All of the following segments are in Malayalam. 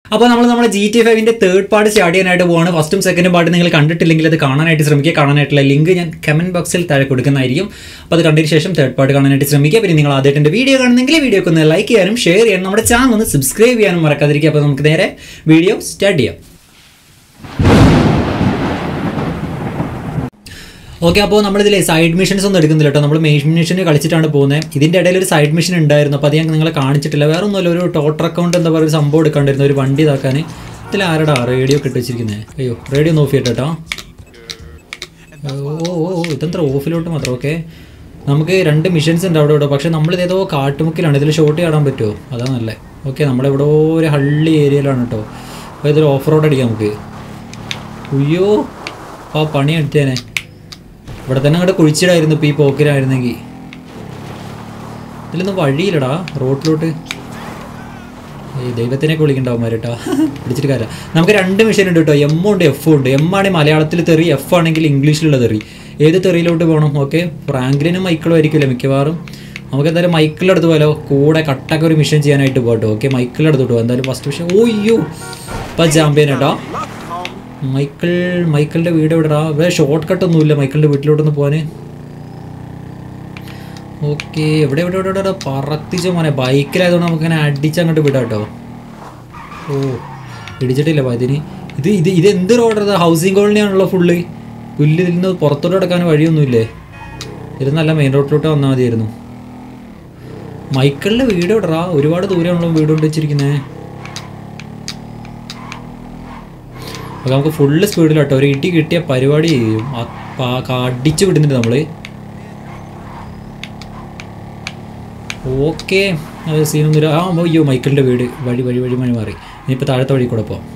അപ്പോൾ നമ്മൾ നമ്മുടെ ജി ടി ഫൈവിന്റെ തേർഡ് പാർട്ട് സ്റ്റാർട്ട് ചെയ്യാനായിട്ട് പോവാണ് ഫസ്റ്റും സെക്കൻഡും പാർട്ട് നിങ്ങൾ കണ്ടിട്ടില്ലെങ്കിൽ അത് കാണാനായിട്ട് ശ്രമിക്കുക കാണാനായിട്ടുള്ള ലിങ്ക് ഞാൻ കമന്റ് ബോക്സിൽ താഴെ കൊടുക്കുന്നതായിരിക്കും അപ്പോൾ അത് കണ്ടതിന് ശേഷം തേർഡ് പാർട്ട് കാണാനായിട്ട് ശ്രമിക്കുക പിന്നെ നിങ്ങൾ ആദ്യമായിട്ട് എൻ്റെ വീഡിയോ കാണുന്നെങ്കിൽ വീഡിയോക്ക് ഒന്ന് ലൈക്ക് ചെയ്യാനും ഷെയർ ചെയ്യാനും നമ്മുടെ ചാനൽ ഒന്ന് സബ്സ്ക്രൈബ് ചെയ്യാനും മറക്കാതിരിക്കുക അപ്പോൾ നമുക്ക് നേരെ വീഡിയോ സ്റ്റാർട്ട് ചെയ്യാം ഓക്കെ അപ്പോൾ നമ്മളിതിലെ സൈഡ് മിഷൻസ് ഒന്നും എടുക്കുന്നില്ല കേട്ടോ നമ്മൾ മെയിൻ മിഷന് കളിച്ചിട്ടാണ് പോകുന്നത് ഇതിൻ്റെ ഇടയിൽ ഒരു സൈഡ് മിഷൻ ഉണ്ടായിരുന്നു അപ്പോൾ അത് ഞാൻ നിങ്ങളെ കാണിച്ചിട്ടില്ല വേറെ ഒന്നുമല്ല ഒരു ടോട്ടർ അക്കൗണ്ട് എന്താ പറയുക ഒരു സംഭവം എടുക്കാണ്ടിരുന്നു ഒരു വണ്ടി ഇതാക്കാൻ ഇതിൽ ആരടാ റേഡിയോ ഒക്കെ ഇട്ട് വെച്ചിരിക്കുന്നത് അയ്യോ റേഡിയോ ഒന്ന് ഓഫ് ചെയ്യട്ടെ കേട്ടോ ഓ ഓ ഓ ഓ, ഇതെന്താ ഓഫിലോട്ട് മാത്രം ഓക്കെ നമുക്ക് രണ്ട് മിഷൻസ് ഉണ്ട് അവിടെ ഇവിടെ പക്ഷേ നമ്മളിത് ഏതോ കാട്ടുമുക്കിലാണ് ഇതിൽ ഷോട്ട് ചാടാൻ പറ്റുമോ അതാ നല്ലേ ഓക്കെ നമ്മളെവിടെയോ ഒരു ഹള്ളി ഏരിയയിലാണ് കേട്ടോ അപ്പോൾ ഇതൊരു ഓഫ് റോഡ് അടിക്കാം നമുക്ക് ഉയ്യോ ആ പണി അടിച്ചേനെ ഇവിടെ തന്നെ അങ്ങോട്ട് കുഴിച്ചിടായിരുന്നു ഇപ്പോൾ ഈ പോക്കിലായിരുന്നെങ്കിൽ ഇതിലൊന്നും വഴിയില്ലടാ റോട്ടിലോട്ട് ഈ ദൈവത്തിനൊക്കെ വിളിക്കണ്ടാവും കേട്ടോ പിടിച്ചിട്ട് കാര്യം നമുക്ക് രണ്ട് മെഷീൻ ഉണ്ട് കേട്ടോ എം ഉണ്ട് എഫ് ഉണ്ട് എം ആണെങ്കിൽ മലയാളത്തിൽ തെറി എഫ് ആണെങ്കിൽ ഇംഗ്ലീഷിലുള്ള തെറി ഏത് തെറിയിലോട്ട് പോകണം ഓക്കെ ഫ്രാങ്ക്ലിനും മൈക്കിളും ആയിരിക്കില്ല മിക്കവാറും നമുക്ക് എന്തായാലും മൈക്കിളിൻ്റെ അടുത്ത് പോയാലോ കൂടെ കട്ടൊക്കെ ഒരു മിഷൻ ചെയ്യാനായിട്ട് പോകട്ടോ ഓക്കെ മൈക്കിളിൻ്റെ അടുത്തോട്ട് പോകാം എന്തായാലും ഫസ്റ്റ് മിഷൻ ഓയ്യോ ഇപ്പം ചാമ്പ്യൻ കേട്ടോ മൈക്കിൾ മൈക്കിളിൻ്റെ വീട് എവിടെടാ വേറെ ഷോർട്ട് കട്ട് ഒന്നുമില്ല മൈക്കിളിൻ്റെ വീട്ടിലോട്ടൊന്ന് പോകാൻ ഓക്കെ എവിടെ എവിടെ എവിടെ എവിടെ പറത്തിച്ച മോനെ ബൈക്കിലായതുകൊണ്ട് നമുക്ക് ഇങ്ങനെ അടിച്ച് അങ്ങോട്ട് വിടാം കേട്ടോ ഓ ഇടിച്ചിട്ടില്ല അപ്പോൾ ഇതിന് ഇത് ഇത് ഇത് എന്ത് റോഡ് ഹൗസിംഗ് കോളനി ആണല്ലോ ഫുള്ള് പുല്ല് ഇതിൽ നിന്ന് പുറത്തോട്ട് കിടക്കാൻ വഴിയൊന്നുമില്ലേ ഇത് നല്ല മെയിൻ റോഡിലോട്ട് വന്നാൽ മതിയായിരുന്നു മൈക്കിളിൻ്റെ വീട് എവിടെടാ ഒരുപാട് ദൂരമാണല്ലോ വീട് കൊണ്ട് വെച്ചിരിക്കുന്നത് അപ്പോൾ നമുക്ക് ഫുള്ള് സ്പീഡിലാട്ടോ ഒരു ഇടി കിട്ടിയ പരിപാടി ചെയ്യും ആ- പാ- ക- അടിച്ച് വിടുന്നുണ്ട് നമ്മൾ ഓക്കെ സീനൊന്നുമില്ല ആ അയ്യോ മൈക്കിളിൻ്റെ വീട് വഴി വഴി വഴി മണി മാറി ഇനിയിപ്പോൾ താഴത്തെ വഴി കൂടെ പോവാം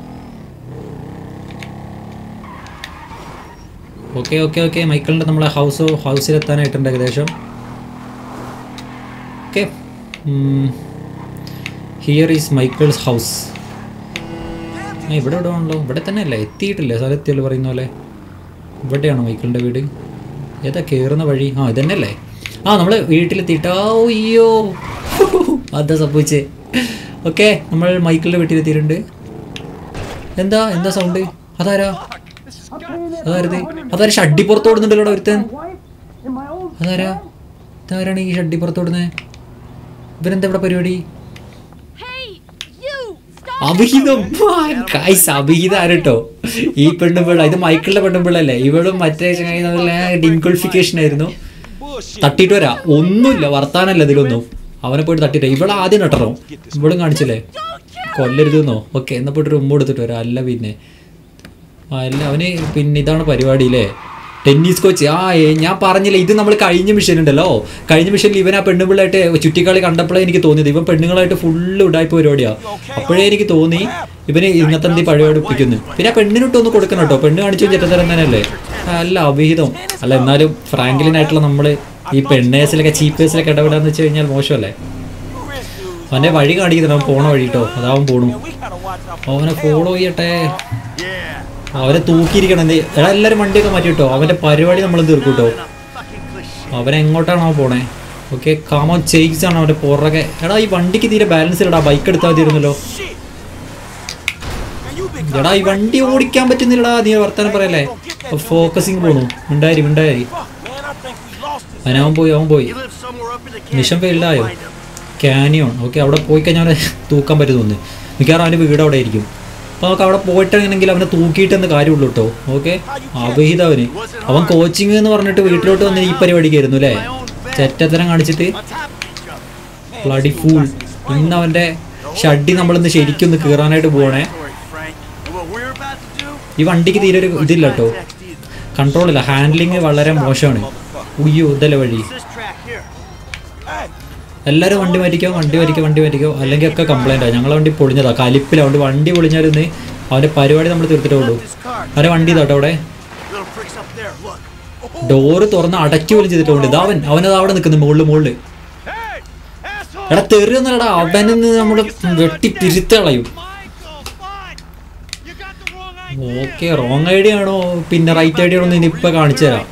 ഓക്കെ ഓക്കെ ഓക്കെ മൈക്കിളിൻ്റെ നമ്മളെ ഹൗസ് ഹൗസിലെത്താനായിട്ടുണ്ട് ഏകദേശം okay here is Michael's house ആ ഇവിടെ ഇവിടെ ആണല്ലോ ഇവിടെ തന്നെ അല്ലേ എത്തിയിട്ടില്ലേ സ്ഥലത്തിയല്ലോ പറയുന്ന പോലെ ഇവിടെയാണോ മൈക്കിളിൻ്റെ വീട് ഏതാ കയറുന്ന വഴി ആ ഇതന്നെ അല്ലേ ആ നമ്മൾ വീട്ടിലെത്തിയിട്ട് ആ അയ്യോ അതാ സംഭവിച്ചേ ഓക്കെ നമ്മൾ മൈക്കിളിൻ്റെ വീട്ടിലെത്തിയിട്ടുണ്ട് എന്താ എന്താ സൗണ്ട് അതാരാ അതാരത് അതാരാ ഷഡ്ഡി പുറത്ത് ഓടുന്നുണ്ടല്ലോ ഒരുത്തൻ അതാരാ ഇതാരാണ് ഈ ഷഡ്ഡി പുറത്ത് ഓടുന്നത് ഇവരെന്താ ഇവിടെ പരിപാടി Hey, you! Stop! അഭിഹിതം കായ്സ് അഭിഹിതം ആരട്ടോ ഈ പെണ്ണുപിള്ള ഇത് മൈക്കിളിന്റെ പെണ്ണുപിള്ളല്ലേ ഇവളും മറ്റേ ഡിൻക്വളിഫിക്കേഷൻ ആയിരുന്നു തട്ടിയിട്ട് വരാ ഒന്നുമില്ല വർത്താനല്ല ഇതിലൊന്നും അവനെ പോയിട്ട് തട്ടിട്ട് ഇവിടെ ആദ്യം നട്ടറോ ഇവളും കാണിച്ചില്ലേ കൊല്ലരുതെന്നോ ഓക്കെ എന്നാ പോയിട്ട് ഉമ്മ കൊടുത്തിട്ട് വരാം അല്ല പിന്നെ ആ അല്ല അവന് പിന്നെ ഇതാണ് പരിപാടി അല്ലേ ടെന്നീസ് കോച്ച് ആ ഏ, ഞാൻ പറഞ്ഞില്ലേ ഇത് നമ്മൾ കഴിഞ്ഞ മിഷൻ ഉണ്ടല്ലോ കഴിഞ്ഞ മിഷനിൽ ഇവൻ ആ പെണ്ണുപിള്ളായിട്ട് ചുറ്റിക്കളി കണ്ടപ്പോഴേ എനിക്ക് തോന്നിയത് ഇവൻ പെണ്ണുങ്ങളായിട്ട് ഫുള്ള് ഉടായ്പ പരിപാടിയാ അപ്പോഴേ എനിക്ക് തോന്നി ഇവന് ഇങ്ങനത്തെ എന്ത് പരിപാടി ഒപ്പിക്കുന്നു പിന്നെ ആ പെണ്ണിനിട്ട് ഒന്ന് കൊടുക്കണം കേട്ടോ പെണ്ണ് കാണിച്ചു ചെറ്റത്തരം തന്നെയല്ലേ ആ, അല്ല അവിഹിതം അല്ല എന്നാലും ഫ്രാങ്കിലിനായിട്ടുള്ള നമ്മൾ ഈ പെണ്ണേസിലൊക്കെ ചീപ്പേസിലൊക്കെ ഇടപെടാന്ന് വെച്ച് കഴിഞ്ഞാൽ മോശമല്ലേ അവൻ്റെ വഴി കാണിക്കുന്നുണ്ട് അവൻ പോണ വഴി കേട്ടോ അതാവൻ പോണു അവനെ ഫോളോ ചെയ്യട്ടെ അവനെ തൂക്കിയിരിക്കണം എന്ത് എടാ എല്ലാവരും വണ്ടിയൊക്കെ മാറ്റി കേട്ടോ അവൻ്റെ പരിപാടി നമ്മൾ തീർക്കും കേട്ടോ അവൻ എങ്ങോട്ടാണോ പോണേ ഓക്കെ കാമോൻ ചേക്സ് ആണ് അവൻ്റെ പുറകെ എടാ ഈ വണ്ടിക്ക് തീരെ ബാലൻസ് ഇല്ലടാ ബൈക്ക് എടുത്താൽ മതിയിരുന്നല്ലോ എടാ ഈ വണ്ടി ഓടിക്കാൻ പറ്റുന്നില്ലടാ നീ വർത്താനം പറയല്ലേ ഫോക്കസിങ് പോണു ഉണ്ടായി ഉണ്ടായി അവനവൻ പോയി അവൻ പോയി മിഷൻ ഫെയിൽഡായോ കാനിയോൺ ഓക്കെ അവിടെ പോയി കഴിഞ്ഞാൽ അവനെ തൂക്കാൻ പറ്റും തോന്നുന്നു മിക്കവാറും അവൻ്റെ വീട് അവിടെ ആയിരിക്കും അപ്പോൾ നമുക്ക് അവിടെ പോയിട്ടാണെങ്കിൽ അവനെ തൂക്കിയിട്ടെന്ന് കാര്യമുള്ളൂ കേട്ടോ ഓക്കെ അവിഹിത അവന് അവൻ കോച്ചിങ് എന്ന് പറഞ്ഞിട്ട് വീട്ടിലോട്ട് വന്ന് ഈ പരിപാടിക്കായിരുന്നു അല്ലേ ചെറ്റത്തരം കാണിച്ചിട്ട് ബ്ലഡി ഫൂൾ ഇന്ന് അവൻ്റെ ഷഡ്ഡി നമ്മളിന്ന് ശരിക്കും ഒന്ന് കീറാനായിട്ട് പോകണേ ഈ വണ്ടിക്ക് തീരെ ഒരു ഇതില്ല കേട്ടോ കൺട്രോൾ ഇല്ല ഹാൻഡ്ലിങ് വളരെ മോശമാണ് ഉയ്യോ ഇതല്ലേ വഴി എല്ലാവരും വണ്ടി മാറ്റിക്കോ വണ്ടി മാറ്റിക്കോ വണ്ടി മാറ്റിക്കോ അല്ലെങ്കിൽ ഒക്കെ കംപ്ലൈൻ്റ് ആണ് ഞങ്ങളെ വണ്ടി പൊളിഞ്ഞതാ കലിപ്പില്ല അതുകൊണ്ട് വണ്ടി പൊളിഞ്ഞാലിന്ന് അവൻ്റെ പരിപാടി നമ്മൾ തീർത്തിട്ടേ ഉള്ളൂ അവരെ വണ്ടി ഇതാട്ടോ അവിടെ ഡോറ് തുറന്ന് അടക്കി വലിച്ച് ചെയ്തിട്ടുണ്ട് ഇതാ അവൻ അവനത് അവിടെ നിൽക്കുന്നു മുകളിൽ മുകളിൽ എടാ തെറിയൊന്നല്ലടാ അവനെന്ന് നമ്മൾ വെട്ടി തിരുത്ത് കളയും ഓക്കെ റോങ് ഐഡിയ ആണോ പിന്നെ റൈറ്റ് ഐഡിയ ആണോ എന്ന് ഇനിയിപ്പോൾ കാണിച്ചു തരാം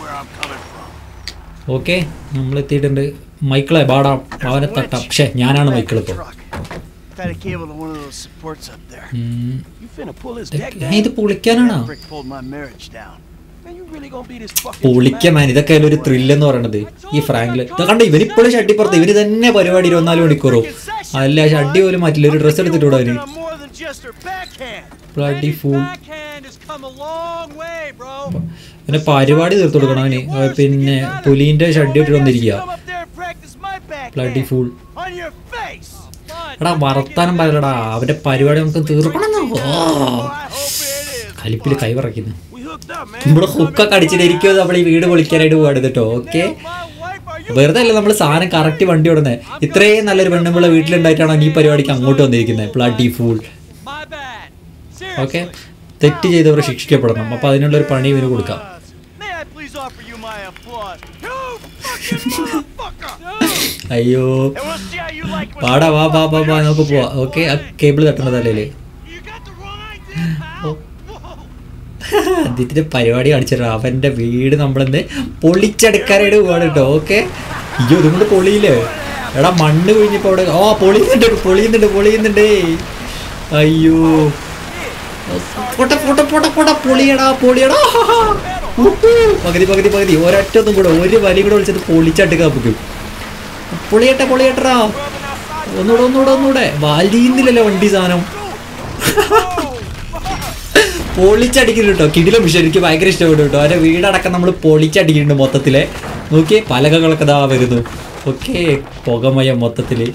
ഓക്കെ നമ്മൾ എത്തിയിട്ടുണ്ട് മൈക്കിളെ ബാടാം അവനെ തട്ടാം പക്ഷേ ഞാനാണ് മൈക്കിൾ ഇപ്പോൾ Tied a cable to one of those supports up there. ഉം. You finna pull his deck ഏ, down? ഇത് പൊളിക്കാനാണോ That brick pulled my marriage down. Man, you really gonna be this fucking പൊളിക്ക മാൻ ഇതൊക്കെ അതിൽ ഒരു ത്രില്ല് എന്ന് പറയണത് ഈ ഫ്രാങ്കില് ഇത് കണ്ട ഇവനിപ്പോഴും ഷട്ടിപ്പുറത്ത് ഇവര് തന്നെ പരിപാടി ഇരുപത്തിനാല് മണിക്കൂറോ അല്ല ഷഡ്ഡി പോലും മാറ്റില്ല ഒരു ഡ്രസ്സ് എടുത്തിട്ടൂടെ അവന് I'm more than just her backhand. Bloody fool backhand has come a long way, bro. പിന്നെ പരിപാടി തീർത്തു കൊടുക്കണം അവന് ആ, പിന്നെ പുലിന്റെ ഷഡ്ഡി ഇട്ടിട്ട് വന്നിരിക്കുക Come up there and practice my bloody backhand. Fool On your face. എടാ വർത്താനം പറയലടാ അവന്റെ പരിപാടി നമുക്ക് തീർക്കണം ഓ Oh, I hope it is. കലിപ്പില് കൈ പറക്കുന്നു We hooked up, man. ഇവിടെ ഹുക്കൊക്കെ അടിച്ചിട്ടിരിക്കുമോ നമ്മൾ ഈ വീട് പൊളിക്കാനായിട്ട് പോവാണ് കേട്ടോ okay My wife, are you വെറുതെ അല്ല നമ്മൾ സാധനം കറക്റ്റ് വണ്ടി ഓടുന്നത് ഇത്രയും നല്ലൊരു പെണ്ണുമ്പിള്ള വീട്ടിലുണ്ടായിട്ടാണ് ഈ പരിപാടിക്ക് അങ്ങോട്ട് വന്നിരിക്കുന്നത് bloody fool My bad. Okay Seriously. തെറ്റ് ചെയ്തവർ ശിക്ഷിക്കപ്പെടണം അപ്പൊ അതിനുള്ള ഒരു പണി ഇവന് കൊടുക്കാം May I please offer you my applause? You fucking motherfucker! അയ്യോ And we'll see how you like what's പാടാ വാ വാ വാ വാ നമുക്ക് പോവാ Cheers. ഓക്കെ ആ കേബിൾ തട്ടുന്ന തലയില് You got the wrong idea, pal. Whoa. അതിന്റെ പരിപാടി കാണിച്ചിട്ടാ അവന്റെ വീട് നമ്മളെന്ന് പൊളിച്ചെടുക്കാനായിട്ട് പോവാണ് കേട്ടോ ഓക്കെ അയ്യോ ഇതുകൊണ്ട് പൊളിയില്ലേ എടാ മണ്ണ് കുഴിഞ്ഞപ്പോ അവിടെ ഓ പൊളിയുന്നുണ്ട് പൊളിയുന്നുണ്ട് പൊളിയുന്നുണ്ട് അയ്യോ പൊട്ട പൊട്ട പൊട്ട പൊട്ട പൊളിയടാ പൊളിയടാ ഉഹു. പകുതി പകുതി പകുതി ഒരൊറ്റൊന്നും കൂടെ ഒരു വലി കൂടെ വിളിച്ചത് പൊളിച്ചടുക്കാൻ നമുക്ക് പൊളിയട്ടെ പൊളിയട്ടാ ഒന്നുകൂടെ ഒന്നുകൂടെ ഒന്നുകൂടെ വലിയുന്നില്ലല്ലോ വണ്ടി സാധനം പൊളിച്ചടിക്കുന്നുണ്ട് കേട്ടോ കിടിലം വിഷയം എനിക്ക് ഭയങ്കര ഇഷ്ടപ്പെട്ടു കേട്ടോ അവരെ വീടടക്കം നമ്മൾ പൊളിച്ചടിക്കുന്നുണ്ട് മൊത്തത്തിലെ നോക്കി പലകകളൊക്കെ ദാ വരുന്നു ഓക്കെ പുകമയം മൊത്തത്തില്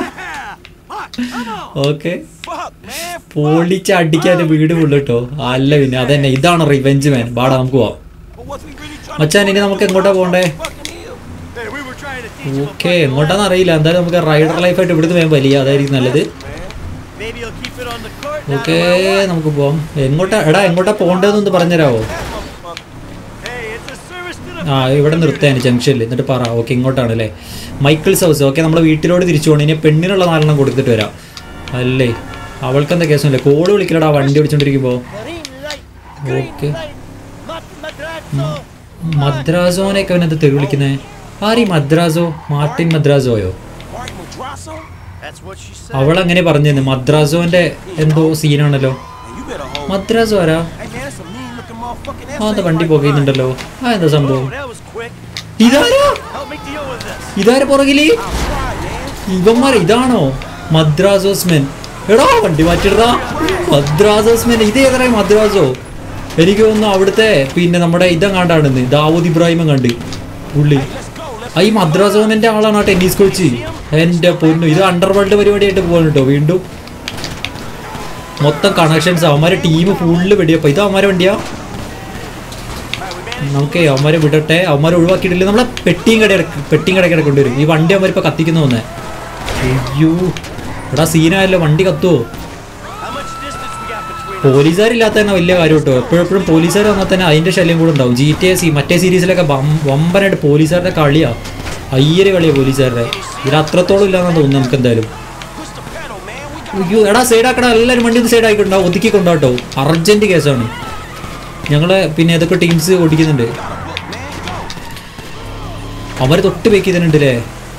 ഓക്കെ Fuck, man. പൊളിച്ചടിക്കാൻ വീട് ഫുള്ള് കേട്ടോ അല്ല പിന്നെ അതന്നെ ഇതാണ് റിവെഞ്ച് മാൻ ബാടാ നമുക്ക് പോവാം But was we really trying മച്ചാൻ ഇനി നമുക്ക് എങ്ങോട്ടാ പോണ്ടേ fucking hill? Hey, we were trying to teach him a okay fucking എങ്ങോട്ടാന്ന് അറിയില്ല എന്തായാലും നമുക്ക് റൈഡർ ലൈഫായിട്ട് ഇവിടുന്ന് വേഗം വലിയ അതായിരിക്കും നല്ലത് Maybe he'll keep it on the court. now okay that I won. നമുക്ക് പോവാം എങ്ങോട്ടാ എടാ എങ്ങോട്ടാ പോണ്ടതെന്നൊന്ന് പറഞ്ഞുതരാവോ Hey, it's a service to the ആ ഇവിടെ നിർത്താൻ ജംഗ്ഷനിൽ എന്നിട്ട് പറ ഓക്കെ ഇങ്ങോട്ടാണ് അല്ലേ മൈക്കിൾസ് ഹൗസ് ഓക്കെ നമ്മളെ വീട്ടിലോട് തിരിച്ചു പോകണം ഇനി പെണ്ണിനുള്ള നാലെണ്ണം കൊടുത്തിട്ട് വരാം അല്ലേ അവൾക്ക് എന്താ കേസൊന്നുമില്ല കോള് വിളിക്കലടാ വണ്ടി ഓടിച്ചോണ്ടിരിക്കുമ്പോ green light. Green Okay. light. Mat- Madrazo. മദ്രാസോനെയൊക്കെ അവനെന്ത് തെറി വിളിക്കുന്നേ ആരീ മദ്രാസോ മാർട്ടിൻ മദ്രാസോയോ Mark Madrasso? That's what she said. അവൾ അങ്ങനെ പറഞ്ഞിരുന്നു മദ്രാസോന്റെ എന്തോ സീനാണല്ലോ Man, you better hold. മദ്രാസോ ആരാ Hey, man, that's a mean looking motherfucking ആ എന്താ essay വണ്ടി right പുകയുന്നുണ്ടല്ലോ ആ എന്താ സംഭവം Oh, that was quick. ഇതാരാ Help me deal with this. ഇതാരാ പുറകില് behind. I'll try, man. ഇവന്മാർ ഇതാണോ മദ്രാസോസ്മെൻ എടാ വണ്ടി മാറ്റിടാ മദ്രാസോസ്മെൻ ഇത് ഏതാ മദ്രാസോ എനിക്ക് തോന്നുന്നു അവിടുത്തെ പിന്നെ നമ്മുടെ ഇതങ്ങാണ്ടാണെന്ന് ദാവൂദ് ഇബ്രാഹിം കണ്ട് പുള്ളി Let's go. Let's ആ ഈ മദ്രാസോമന്റെ ആളാണ് ആ ടെന്നീസ് കോച്ച് എന്റെ പൊന്നു ഇത് അണ്ടർ വേൾഡ് പരിപാടിയായിട്ട് പോകാൻ കേട്ടോ വീണ്ടും മൊത്തം കണക്ഷൻസ് അവന്മാരെ ടീം ഫുള്ള് വെടിയപ്പോ ഇത് അവന്മാരെ വണ്ടിയാ നമുക്ക് അവന്മാരെ വിടട്ടെ അവന്മാരെ ഒഴിവാക്കിയിട്ടില്ല നമ്മളെ പെട്ടിയും കട പെട്ടിയും കടയ്ക്ക് കൊണ്ടുവരും ഈ വണ്ടി അവന്മാരിപ്പോ കത്തിക്കുന്ന തോന്നേ അയ്യോ എടാ സീനായല്ലോ വണ്ടി കത്തുവോ How much distance we got between us? പോലീസുകാരില്ലാത്ത തന്നെ വലിയ കാര്യം കേട്ടോ എപ്പോഴെപ്പോഴും പോലീസുകാർ വന്നാൽ തന്നെ അതിന്റെ ശല്യം കൂടെ ഉണ്ടാവും ജി ടി എ സി മറ്റേ സീരീസിലൊക്കെ വം- വമ്പനായിട്ട് പോലീസുകാരുടെ കളിയാ അയ്യര് കളിയാ പോലീസുകാരുടെ ഇതിൽ അത്രത്തോളം ഇല്ലാന്നാണ് തോന്നുന്നു നമുക്ക് എന്തായാലും push the pedal, man. We got അയ്യോ എടാ സൈഡാക്കടാ എല്ലാവരും വണ്ടി ഒന്ന് സൈഡ് ആയിക്കൊണ്ടോ ഒതുക്കി കൊണ്ടാട്ടോ അർജന്റ് കേസാണ് ഞങ്ങളെ പിന്നെ ഏതൊക്കെ ടീംസ് ഓടിക്കുന്നുണ്ട് a book, man. Go. അവര് തൊട്ട് വെക്ക് ഇതിനുണ്ട് അല്ലേ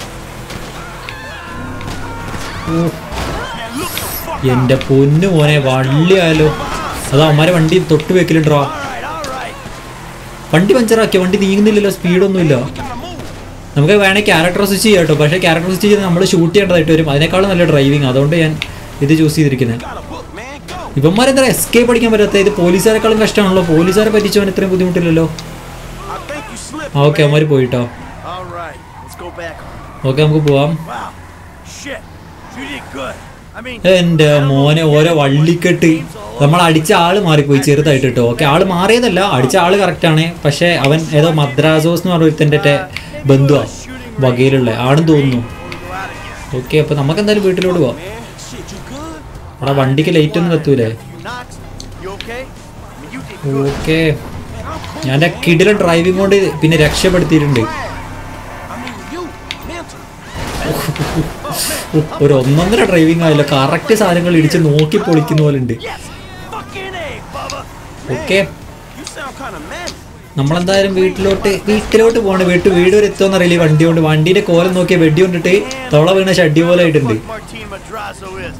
എന്റെ പൊന്നു മോനെ വള്ളിയായാലോ അത് അവന്മാരെ വണ്ടി തൊട്ട് വെക്കലുണ്ടോ All right, all right. വണ്ടി പഞ്ചറാക്കിയ വണ്ടി നീങ്ങുന്നില്ലല്ലോ സ്പീഡൊന്നുമില്ല Gotta move. നമുക്ക് വേണമെങ്കിൽ ക്യാരക്ടർ സ്വിച്ച് ചെയ്യാം കേട്ടോ പക്ഷേ ക്യാരക്ടർ സ്വിച്ച് ചെയ്ത് നമ്മൾ ഷൂട്ട് ചെയ്യേണ്ടതായിട്ട് വരും അതിനേക്കാളും നല്ല ഡ്രൈവിംഗ് അതുകൊണ്ട് ഞാൻ ഇത് ചൂസ് ചെയ്തിരിക്കുന്നത് Got a book, man. Go. ഇവന്മാരെന്താ എസ്കേപ്പ് അടിക്കാൻ പറ്റാത്ത ഇത് പോലീസുകാരെക്കാളും കഷ്ടമാണല്ലോ പോലീസുകാരെ പറ്റിച്ചവൻ ഇത്രയും ബുദ്ധിമുട്ടില്ലല്ലോ I think you slipped. ആ ഓക്കെ man. അവന്മാർ പോയിട്ടോ All right. Let's go back. Okay നമുക്ക് പോവാം Wow. Shit. You did good. I mean, എന്റെ മോനെ ഓരോ വള്ളിക്കെട്ട് നമ്മൾ അടിച്ച ആള് മാറിപ്പോയി ചെറുതായിട്ട് കേട്ടോ ഓക്കെ ആള് മാറിയതല്ല അടിച്ച ആള് കറക്റ്റ് ആണ് പക്ഷെ അവൻ ഏതോ മദ്രാസോസ് എന്ന് പറഞ്ഞ ഒരുത്തൻ്റെ ബന്ധുവാ വകയിലുള്ള ആണെന്ന് തോന്നുന്നു go out again. ഓക്കെ അപ്പൊ നമുക്ക് എന്തായാലും വീട്ടിലോട്ട് പോവാം Man, shit, you good? അവിടെ വണ്ടിക്ക് ലൈറ്റ് ഒന്നും കത്തൂലേ You knocks. You okay? I mean, you did good. Okay ഞാൻ എൻ്റെ കിടിലൻ ഡ്രൈവിംഗ് കൊണ്ട് പിന്നെ രക്ഷപ്പെടുത്തിയിട്ടുണ്ട് I mean, you mental. ഉഫ്, ഒരു ഒന്നൊന്നര ഡ്രൈവിംഗ് ആയല്ലോ കറക്റ്റ് സാധനങ്ങൾ ഇടിച്ച് നോക്കി പൊളിക്കുന്ന പോലെ ഉണ്ട് Yes. Fucking A, Bubba. Okay You sound kind of mad. നമ്മളെന്തായാലും വീട്ടിലോട്ട് വീട്ടിലോട്ട് പോകണം വീട്ട് വീട് വരെ എത്തുമെന്ന് അറിയില്ല ഈ വണ്ടി കൊണ്ട് വണ്ടിയുടെ കോലം നോക്കിയ വെടി കൊണ്ടിട്ട് തൊള വീണ ഷഡ്ഡി പോലെ ആയിട്ടുണ്ട് Fuck Martin Madrazo is.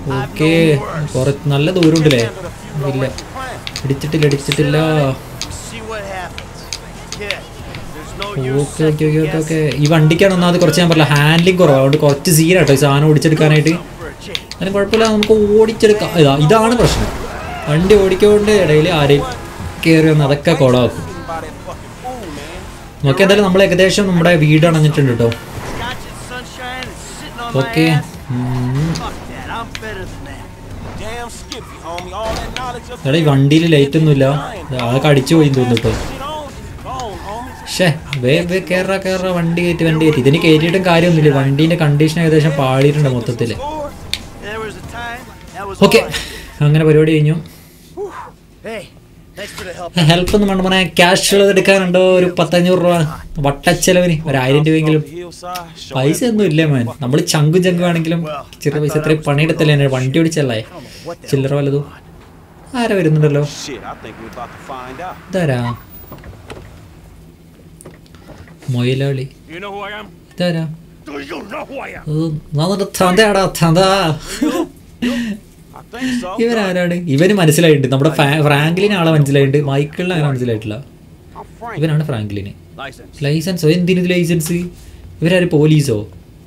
Okay കുറച്ച് നല്ല ദൂരം ഉണ്ടല്ലേ ഇല്ല ഇടിച്ചിട്ടില്ല ഇടിച്ചിട്ടില്ല See what happens. Kid, there's no okay okay okay okay okay ഈ വണ്ടിക്കാണ് ഒന്നാമത് കുറച്ച് ഞാൻ പറഞ്ഞില്ല ഹാൻഡ്ലിങ് കുറവാണ് അതുകൊണ്ട് കുറച്ച് സീനാട്ടോ ഈ സാധനം ഓടിച്ചെടുക്കാനായിട്ട് for a change. അതിന് കുഴപ്പമില്ല നമുക്ക് ഓടിച്ചെടുക്കാം ഇതാ ഇതാണ് പ്രശ്നം വണ്ടി ഓടിക്കൊണ്ട് ഇടയിൽ ആരെയും കയറി വന്ന് അതൊക്കെ കുളമാക്കും By that fucking fool, man. നോക്കി എന്തായാലും നമ്മൾ ഏകദേശം നമ്മുടെ വീട് അണഞ്ഞിട്ടുണ്ട് കേട്ടോ Scotch and sunshine and sitting on okay my ass. Fuck that. I'm better than that. Damn Skippy, homie. All that knowledge of എടാ ഈ വണ്ടിയിൽ ലൈറ്റ് ഒന്നുമില്ല അതൊക്കെ അടിച്ചു പോയി തോന്നുന്നു കേട്ടോ shit on, just gone, homie. ഷേ വേ വേ കയറ കയറ വണ്ടി കയറ്റി വണ്ടി കയറ്റി ഇതിന് കയറ്റിയിട്ടും കാര്യമൊന്നുമില്ല വണ്ടീൻ്റെ കണ്ടീഷൻ ഏകദേശം പാടിയിട്ടുണ്ട് മൊത്തത്തിൽ Score. There was a time. That was okay all right. അങ്ങനെ പരിപാടി കഴിഞ്ഞു Hey, thanks for the help. Help ഒന്നും വേണ്ട മോനെ ക്യാഷ് ഉള്ളത് എടുക്കാനുണ്ടോ ഒരു പത്തഞ്ഞൂറ് രൂപ വട്ടച്ചെലവിന് ഒരു ആയിരം രൂപയെങ്കിലും Off the hillside, show പൈസ ഒന്നും ഇല്ല മോൻ നമ്മൾ ചങ്കും ചങ്കും ആണെങ്കിലും ചെറിയ പൈസ ഇത്രയും പണിയെടുത്തല്ലേ എന്നെ വണ്ടി ഓടിച്ചല്ലേ ചില്ലറ വല്ലതും ആരാ വരുന്നുണ്ടല്ലോ Shit, I think we're about to find out. ഇതാരാ മൊയിലാളി You know who I am? ഇതാരാ Do you know who I am? ഓ, നമ്മുടെ തന്തയാടാ തന്ത I think so. ഇവനാരാണ് ഇവന് മനസ്സിലായിട്ടുണ്ട് നമ്മുടെ ഫാ- ഫ്രാങ്ക്ലിന് ആളെ മനസ്സിലായിട്ടുണ്ട് മൈക്കിളിന് അങ്ങനെ മനസ്സിലായിട്ടില്ല I'm Frank. ഇവനാണ് ഫ്രാങ്ക്ലിന് License. ലൈസൻസോ എന്തിനു ലൈസൻസ് ഇവരാര് പോലീസോ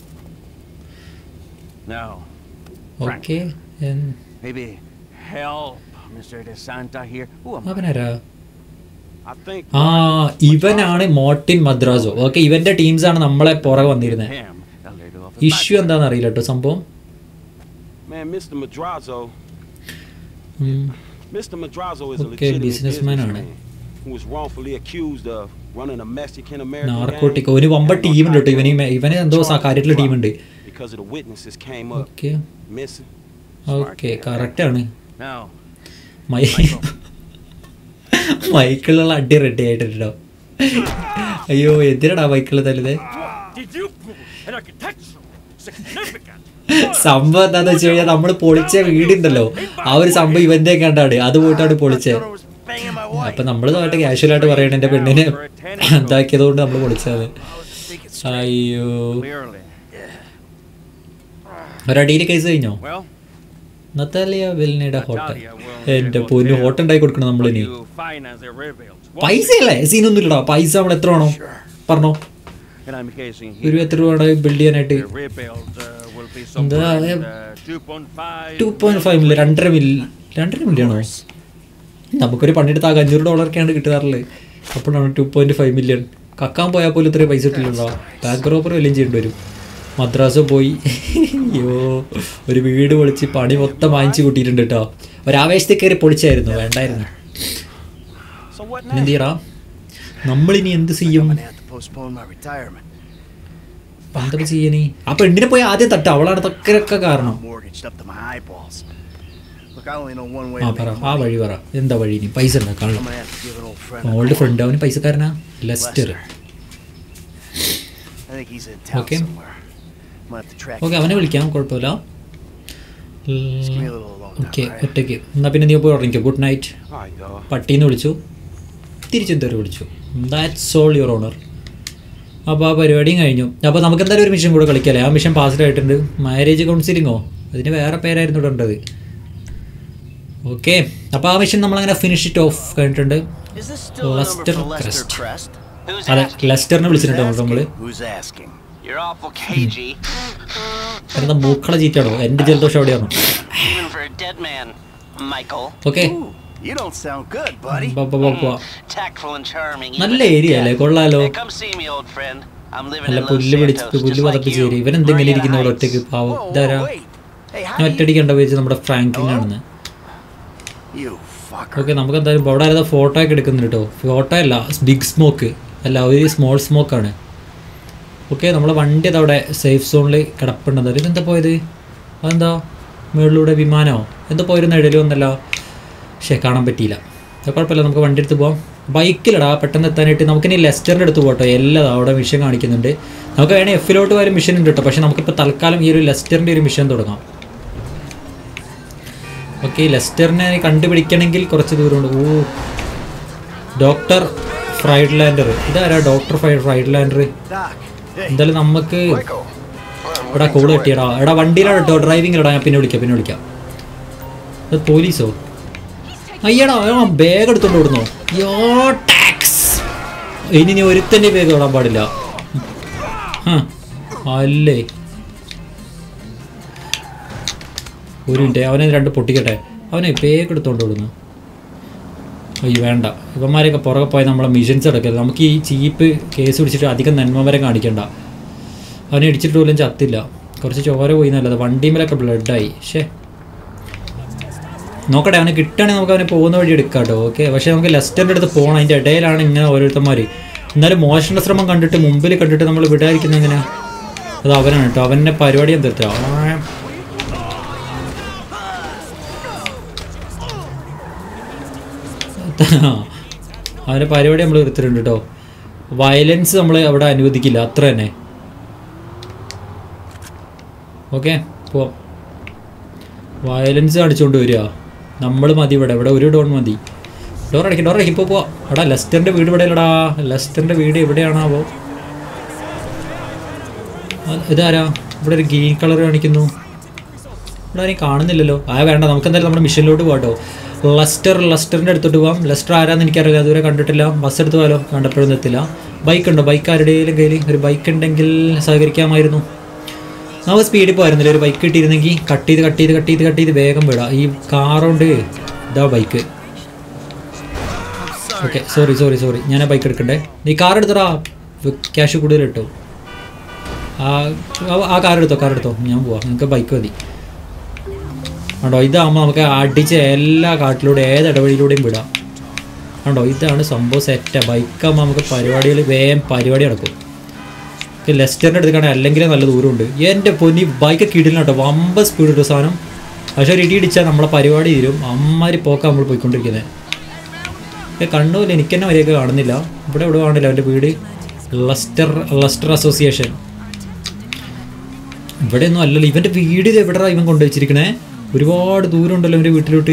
No. Okay Maybe help Mr. DeSanta here. Who am I? അവനാരാ I think ആ ഇവനാണ് മോർട്ടിൻ മദ്രാസോ ഓക്കെ ഇവന്റെ ടീംസ് ആണ് നമ്മളെ പുറകെ വന്നിരുന്നത് Him. A little of a issue എന്താണെന്ന് അറിയില്ല കേട്ടോ സംഭവം man, Mr. Madrazo. ഉം. Mr. Madrazo is a Okay, legitimate businessman ആണ്. businessman who was wrongfully accused of running a Mexican American narcotic ഒരു വമ്പ ടീമുണ്ട് കേട്ടോ ഇവന് ഈ- ഇവന് എന്തോ സ- കാര്യത്തിലുള്ള ടീമുണ്ട് because of the witnesses came up okay missing. Okay correct ആണ് Now, മൈ മൈക്കിളുള്ള അടി റെഡി ആയിട്ടുണ്ടോ അയ്യോ എന്തിനാടാ മൈക്കിള് തല്ലുന്നത് did you prove an architectural significant? സംഭവം എന്താന്ന് വെച്ച് കഴിഞ്ഞാൽ നമ്മൾ പൊളിച്ച വീടുണ്ടല്ലോ ആ ഒരു സംഭവം ഇവന്റെ കണ്ടാണ് അത് പോയിട്ടാണ് പൊളിച്ചത് Daughter was banging my wife. അപ്പൊ നമ്മള് തോട്ടെ കാഷ്വൽ ആയിട്ട് പറയണ എന്റെ പെണ്ണിനെ ഇതാക്കിയത് കൊണ്ട് നമ്മൾ പൊളിച്ചത് I was thinking straight. അയ്യോ Clearly. ഒരടിയിൽ കേസ് കഴിഞ്ഞോ Well, നത്താലിയ വെല്ലിനയുടെ ഹോട്ടൽ Natalia will എന്റെ need പൊന്നു hotel. ഹോട്ടൽ ഉണ്ടാക്കി കൊടുക്കണം നമ്മളിനി you finance the rebuild. പൈസ അല്ലേ സീനൊന്നും ഇല്ലടാ പൈസ നമ്മൾ എത്ര വേണോ പറഞ്ഞോ And I'm guessing ഒരു here എത്ര രൂപ ബിൽഡ് ചെയ്യാനായിട്ട് the rebuild uh, will be എന്താ, somewhere ഏ, in the 2.5 two point five million രണ്ടര മില്യൺ രണ്ടര മില്യണോ നമുക്കൊരു പണിയെടുത്ത് ആകെ അഞ്ഞൂറ് ഡോളറൊക്കെയാണ് കിട്ടാറുള്ളത് അപ്പോഴാണ് ടു പോയിന്റ് ഫൈവ് മില്യൺ കക്കാൻ പോയാൽ പോലും ഇത്രയും പൈസ കിട്ടില്ലല്ലോ ബാങ്ക് റോബർ വല്ലതും ചെയ്യേണ്ടി വരും മദ്രാസ് പോയി അയ്യോ ഒരു വീട് പൊളിച്ച് പണി മൊത്തം വാങ്ങിച്ച് കൂട്ടിയിട്ടുണ്ട് കേട്ടോ ഒരാവേശത്തിൽ കയറി പൊളിച്ചായിരുന്നു വേണ്ടായിരുന്നു So what ഇനി now? എന്ത് ചെയ്യറാ നമ്മളിനി എന്ത് ചെയ്യും I'm gonna have to postpone my retirement. എന്തൊക്കെ ചെയ്യണി ആ പെണ്ണിനെ പോയി ആദ്യം തട്ട അവളാണ് തൊക്കെ കാരണം I'm mortgaged up to my eyeballs. Look, I only know one way ആ to പറ make ആ money. വഴി പറ എന്താ വഴി ഇനി പൈസ I'm ഉണ്ടാക്കാനുള്ള gonna have to give an old friend. a old call. Friend അവന് പൈസക്കാരനാ Lester Lester. I think he's in town Okay. somewhere. I'm gonna have to track okay him അവനെ down. വിളിക്കാം കുഴപ്പമില്ല Just give me a little alone time, okay alright? ഒറ്റയ്ക്ക് എന്നാൽ പിന്നെ നീ പോയി ഉറങ്ങിക്കോ good night All right, dog. പട്ടീന്ന് വിളിച്ചു തിരിച്ചെന്തോര് വിളിച്ചു ദാറ്റ്സ് ഓൾ യുവർ ഓണർ അപ്പോൾ ആ പരിപാടിയും കഴിഞ്ഞു അപ്പോൾ നമുക്ക് എന്തായാലും ഒരു മിഷൻ കൂടെ കളിക്കാല്ലേ ആ മിഷൻ പാസ്ഡ് ആയിട്ടുണ്ട് മാരേജ് കൗൺസിലിങ്ങോ അതിന് വേറെ പേരായിരുന്നു ഇവിടെ ഉണ്ടത് ഓക്കെ അപ്പോൾ ആ മിഷൻ നമ്മളങ്ങനെ ഫിനിഷ് ഇറ്റ് ഓഫ് കഴിഞ്ഞിട്ടുണ്ട് Is this still a number Lester for Lester Crest. Crest? Who's അതെ asking? ലെസ്റ്ററിനെ വിളിച്ചിട്ടുണ്ടോ നമ്മൾ Who's asking? You're awful cagey, എന്താ മൂക്കള ചീറ്റാണോ എൻ്റെ ജലദോഷം അവിടെയാണോ even for a dead man, Michael. Okay Ooh, you don't sound good, buddy. Tactful and charming. even നല്ല at ഏരിയ death. അല്ലേ കൊള്ളാലോ Hey, come see me, old friend. I'm living നല്ല in Los പുല്ല് പിടിച്ച് Santos, പുല്ല് just like പതപ്പിച്ച് you. കയറി ഇവൻ എന്തെങ്കിലും Marietta ഇരിക്കുന്ന ഇവിടെ Heights. ഒറ്റയ്ക്ക് പാവം Whoa, ഇതാരാ whoa, wait. Hey, how ഞാൻ do you... ഒറ്റയടിക്ക് കണ്ട വെച്ച് നമ്മുടെ ഫ്രാങ്ക്ലിനാണെന്ന് You fucker. ഓക്കെ നമുക്ക് എന്തായാലും ഇവിടെ ആരോ ഫോട്ടോ ഒക്കെ എടുക്കുന്നുണ്ട് കേട്ടോ ഫോട്ടോ അല്ല ബിഗ് സ്മോക്ക് അല്ല ഒരു സ്മോൾ സ്മോക്കാണ് ഓക്കെ നമ്മളെ വണ്ടി അതവിടെ സേഫ് സോണിൽ കിടപ്പുണ്ടെന്ന് ഇതെന്താ പോയത് അതെന്താ മുകളിലൂടെ വിമാനമോ എന്താ പോയിരുന്ന ഇടയിൽ ഒന്നല്ല പക്ഷേ കാണാൻ പറ്റിയില്ല അത് കുഴപ്പമില്ല നമുക്ക് വണ്ടി എടുത്ത് പോവാം ബൈക്കിലടാ പെട്ടെന്ന് എത്താനായിട്ട് നമുക്കിനി ലെസ്റ്ററിൻ്റെ അടുത്ത് പോട്ടോ എല്ലാം അവിടെ മിഷൻ കാണിക്കുന്നുണ്ട് നമുക്ക് വേണമെങ്കിൽ എഫിലോട്ട് പോയാലും മിഷൻ ഉണ്ട് കേട്ടോ പക്ഷേ നമുക്കിപ്പോൾ തൽക്കാലം ഈ ഒരു ലെസ്റ്ററിൻ്റെ ഒരു മിഷൻ തുടങ്ങാം ഓക്കെ ലെസ്റ്ററിനെ കണ്ടുപിടിക്കണമെങ്കിൽ കുറച്ച് ദൂരമുണ്ട് ഓ ഡോക്ടർ ഫ്രൈഡ് ലാൻഡർ ഇതാരാ doctor Friedlander Doc. Hey. എന്തായാലും നമുക്ക് എടാ കോള് കെട്ടിയടാ എടാ വണ്ടിയിലാണ് കേട്ടോ ഡ്രൈവിംഗിലടാ ഞാൻ പിന്നെ വിളിക്കാം പിന്നെ വിളിക്കാം അത് പോലീസോ അയ്യടാ ആ ബാഗ് എടുത്തോണ്ട് ഓടുന്നോ യോ ടാക്സ് ഇനി നീ ഒരുത്തൻ്റെ ബാഗ് ഓടാൻ പാടില്ല ഹ, അല്ലേ ഒരു മിനിറ്റ് അവനെ രണ്ട് പൊട്ടിക്കട്ടെ അവനെ ബാഗ് എടുത്തോണ്ട് ഓടുന്നു അയ്യോ വേണ്ട ഇവന്മാരെയൊക്കെ പുറകെ പോയി നമ്മളെ മിഷൻസ് എടുക്കരുത് നമുക്ക് ഈ ചീപ്പ് കേസ് പിടിച്ചിട്ട് അധികം നന്മ വരെ കാണിക്കണ്ട അവനെ ഇടിച്ചിട്ട് പോലും ചത്തില്ല കുറച്ച് ചോര പോയി നല്ലത് വണ്ടിമേലൊക്കെ ബ്ലഡായി ഷേ നോക്കട്ടെ അവന് കിട്ടുകയാണെങ്കിൽ നമുക്ക് അവനെ പോകുന്ന വഴി എടുക്കാം കേട്ടോ ഓക്കെ പക്ഷേ നമുക്ക് ലെസ്റ്ററിൻ്റെ അടുത്ത് പോകണം അതിൻ്റെ ഇടയിലാണ് ഇങ്ങനെ ഓരോരുത്തന്മാർ എന്നാലും മോഷണ ശ്രമം കണ്ടിട്ട് മുമ്പിൽ കണ്ടിട്ട് നമ്മൾ വിടാതിരിക്കുന്ന എങ്ങനെ അത് അവനാണ് കേട്ടോ അവൻ്റെ പരിപാടി ഞാൻ തീർത്താ അവൻ്റെ പരിപാടി നമ്മൾ തീർത്തിട്ടുണ്ട് കേട്ടോ വയലൻസ് നമ്മൾ അവിടെ അനുവദിക്കില്ല അത്ര തന്നെ ഓക്കെ പോവാം വയലൻസ് കാണിച്ചുകൊണ്ട് വരിക നമ്മൾ മതി ഇവിടെ ഇവിടെ ഒരു ഡോൺ മതി ഡോർ അടയ്ക്കും ഡോർ അടയ്ക്കും ഇപ്പോൾ പോവാം എടാ ലെസ്റ്ററിൻ്റെ വീട് ഇവിടെ അല്ലടാ ലെസ്റ്ററിൻ്റെ വീട് എവിടെയാണാവോ അത് ഇതാരാ ഇവിടെ ഒരു ഗ്രീൻ കളർ കാണിക്കുന്നു ഇവിടെ ആരെയും കാണുന്നില്ലല്ലോ ആ വേണ്ട നമുക്ക് എന്തായാലും നമ്മുടെ മിഷനിലോട്ട് പോകാട്ടോ ലസ്റ്റർ ലസ്റ്ററിൻ്റെ അടുത്തോട്ട് പോകാം ലസ്റ്റർ ആരാന്ന് എനിക്കറിയില്ല അതുവരെ കണ്ടിട്ടില്ല ബസ് എടുത്ത് പോയാലോ കണ്ടപ്പോഴൊന്നും എത്തില്ല ബൈക്ക് ഉണ്ടോ ബൈക്ക് ആരുടെയും കയ്യിൽ ഒരു ബൈക്ക് ഉണ്ടെങ്കിൽ സഹകരിക്കാമായിരുന്നു നമുക്ക് സ്പീഡിൽ പോയിരുന്നില്ല ഒരു ബൈക്ക് കിട്ടിയിരുന്നെങ്കിൽ കട്ട് ചെയ്ത് കട്ട് ചെയ്ത് കട്ട് ചെയ്ത് കട്ട് ചെയ്ത് വേഗം വിടാം ഈ കാറുണ്ട് ഇതാ bike okay sorry sorry sorry ഞാൻ ആ ബൈക്ക് എടുക്കണ്ടേ നീ കാർ എടുത്തടാ ക്യാഷ് കൂടുതൽ കിട്ടും ആ ആ- ആ കാർ എടുത്തോ കാർ എടുത്തോ ഞാൻ പോവാം നിങ്ങൾക്ക് ബൈക്ക് മതി കണ്ടോ ഇതാകുമ്പോൾ നമുക്ക് അടിച്ച് എല്ലാ കാട്ടിലൂടെ ഏത് ഇടവഴിയിലൂടെയും വിടാം കണ്ടോ ഇതാണ് സംഭവം സെറ്റാ ബൈക്കാകുമ്പോൾ നമുക്ക് പരിപാടികൾ വേഗം പരിപാടി നടക്കും ലെസ്റ്ററിൻ്റെ അടുത്തേക്കാണെങ്കിൽ അല്ലെങ്കിൽ നല്ല ദൂരമുണ്ട് എൻ്റെ പൊന്നി ബൈക്ക് കിടില്ല കേട്ടോ വമ്പ സ്പീഡ് ഒരു സാധനം പക്ഷെ ഒരു ഇടി ഇടിച്ചാൽ നമ്മളെ പരിപാടി തീരും അമ്മാരി പോക്ക നമ്മൾ പോയിക്കൊണ്ടിരിക്കുന്നത് കണ്ണൂരിൽ എനിക്ക് തന്നെ വരെയൊക്കെ കാണുന്നില്ല ഇവിടെ ഇവിടെ കാണില്ല അവൻ്റെ വീട് ലസ്റ്റർ ലസ്റ്റർ അസോസിയേഷൻ ഇവിടെ ഒന്നും അല്ലല്ലോ ഇവൻ്റെ വീട് ഇത് എവിടെയാണ് ഇവൻ കൊണ്ടുവച്ചിരിക്കണേ ഒരുപാട് ദൂരം ഉണ്ടല്ലോ ഇവൻ്റെ വീട്ടിലോട്ട്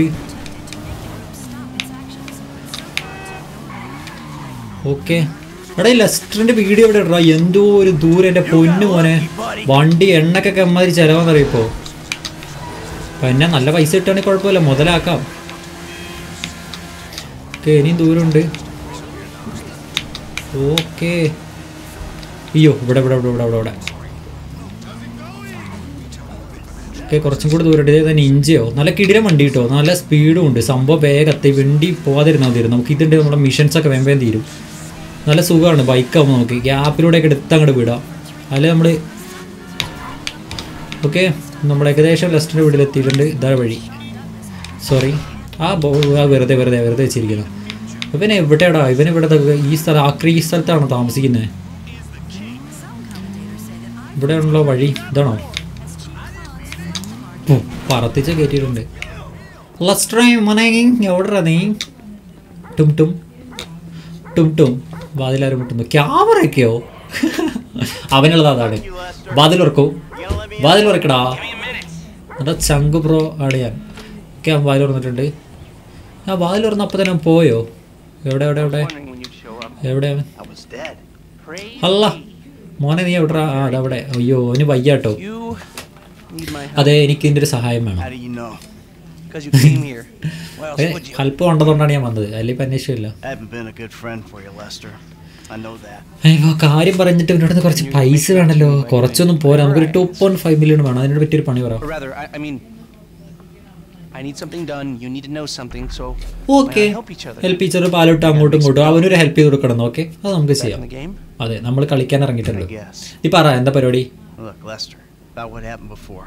ഓക്കെ എടാ ഈ ലെസ്റ്ററിന്റെ വീഡിയോ എവിടെ ഇടാ എന്തോ ഒരു ദൂരം എൻ്റെ പൊന്നു മോനെ വണ്ടി എണ്ണക്കൊക്കെ അമ്മാതിരി ചിലവാന്നറിയിപ്പോ അപ്പൊ എന്നെ നല്ല പൈസ കിട്ടുകയാണെങ്കിൽ കുഴപ്പമില്ല മുതലാക്കാം ഓക്കെ ഇനിയും ദൂരമുണ്ട് ഓക്കെ അയ്യോ ഇവിടെ ഇവിടെ ഇവിടെ ഇവിടെ ഇവിടെ ഇവിടെ ഓക്കെ കുറച്ചും കൂടി ദൂരം ഇതേ തന്നെ ഇഞ്ചയോ നല്ല കിടിലം വണ്ടി കിട്ടോ നല്ല സ്പീഡും ഉണ്ട് സംഭവം വേഗത്തെ വണ്ടി പോകാതിരുന്നാൽ മതി നമുക്ക് ഇതിൻ്റെ നമ്മുടെ മിഷൻസ് ഒക്കെ വേഗം വേഗം തീരും നല്ല സുഖമാണ് ബൈക്കാകുമ്പോൾ നമുക്ക് ഗ്യാപ്പിലൂടെയൊക്കെ എടുത്ത് അങ്ങോട്ട് വിടാം അതിൽ നമ്മൾ ഓക്കെ നമ്മൾ ഏകദേശം ലെസ്റ്റിൻ്റെ വീട്ടിലെത്തിയിട്ടുണ്ട് ഇതാ വഴി സോറി ആ ബോ ആ വെറുതെ വെറുതെ വെറുതെ വെച്ചിരിക്കണം ഇവൻ എവിടെയാടാ ഇവൻ ഇവിടെ ദാ ഈ സ്ഥലം ആക്രി ഈ സ്ഥലത്താണോ താമസിക്കുന്നത് ഇവിടെയാണല്ലോ വഴി ഇതാണോ ഓ, പറത്തിച്ച് കയറ്റിയിട്ടുണ്ട് ലസ്ട്രൈ മോനെ എവിടെടാ നീ ടും ടും ടും ടും വാതിലാരും മുട്ടുന്നു ക്യാമറയൊക്കെയോ അവനുള്ളത് അതാണ് വാതിലുറക്കൂ വാതിലുറക്കടാ എടാ ചങ്കു ബ്രോ ആണ് ഞാൻ ഓക്കെ അവൻ വാതിൽ തുറന്നിട്ടുണ്ട് ആ വാതിൽ തുറന്നപ്പോൾ തന്നെ അവൻ പോയോ എവിടെ എവിടെ എവിടെ Wondering when you'd show up. എവിടെ അവൻ I was dead. അല്ല മോനെ നീ എവിടെടാ ആ അതവിടെ അയ്യോ അവന് വയ്യാട്ടോ You need my help. അതെ എനിക്ക് ഇതിൻ്റെ ഒരു സഹായം വേണം How do you know? Because you came here. Why else would you? Help കൊണ്ടതുകൊണ്ടാണ് ഞാൻ വന്നത് അല്ലെങ്കിൽ ഇപ്പം അന്വേഷിച്ചില്ല I haven't been a good friend for you, Lester. I know that. അയ്യോ കാര്യം പറഞ്ഞിട്ട് ഇവരുടെ അടുത്ത് കുറച്ച് പൈസ വേണമല്ലോ കുറച്ചൊന്നും പോരാ നമുക്കൊരു ടു പോയിന്റ് ഫൈവ് മില്യൺ വേണം അതിനോട് പറ്റിയൊരു പണി പറ Or rather, I, I mean, I need something done. You need to know something. So okay why not help each other? Help teacher പാലോട്ട് അങ്ങോട്ടും ഇങ്ങോട്ടും അവനൊരു ഹെൽപ്പ് ചെയ്ത് കൊടുക്കണം ഓക്കെ അത് നമുക്ക് Back ചെയ്യാം in the game. അതെ നമ്മൾ കളിക്കാൻ I ഇറങ്ങിയിട്ടുണ്ട് guess. നീ പറ എന്താ പരിപാടി Look, Lester. About what happened before.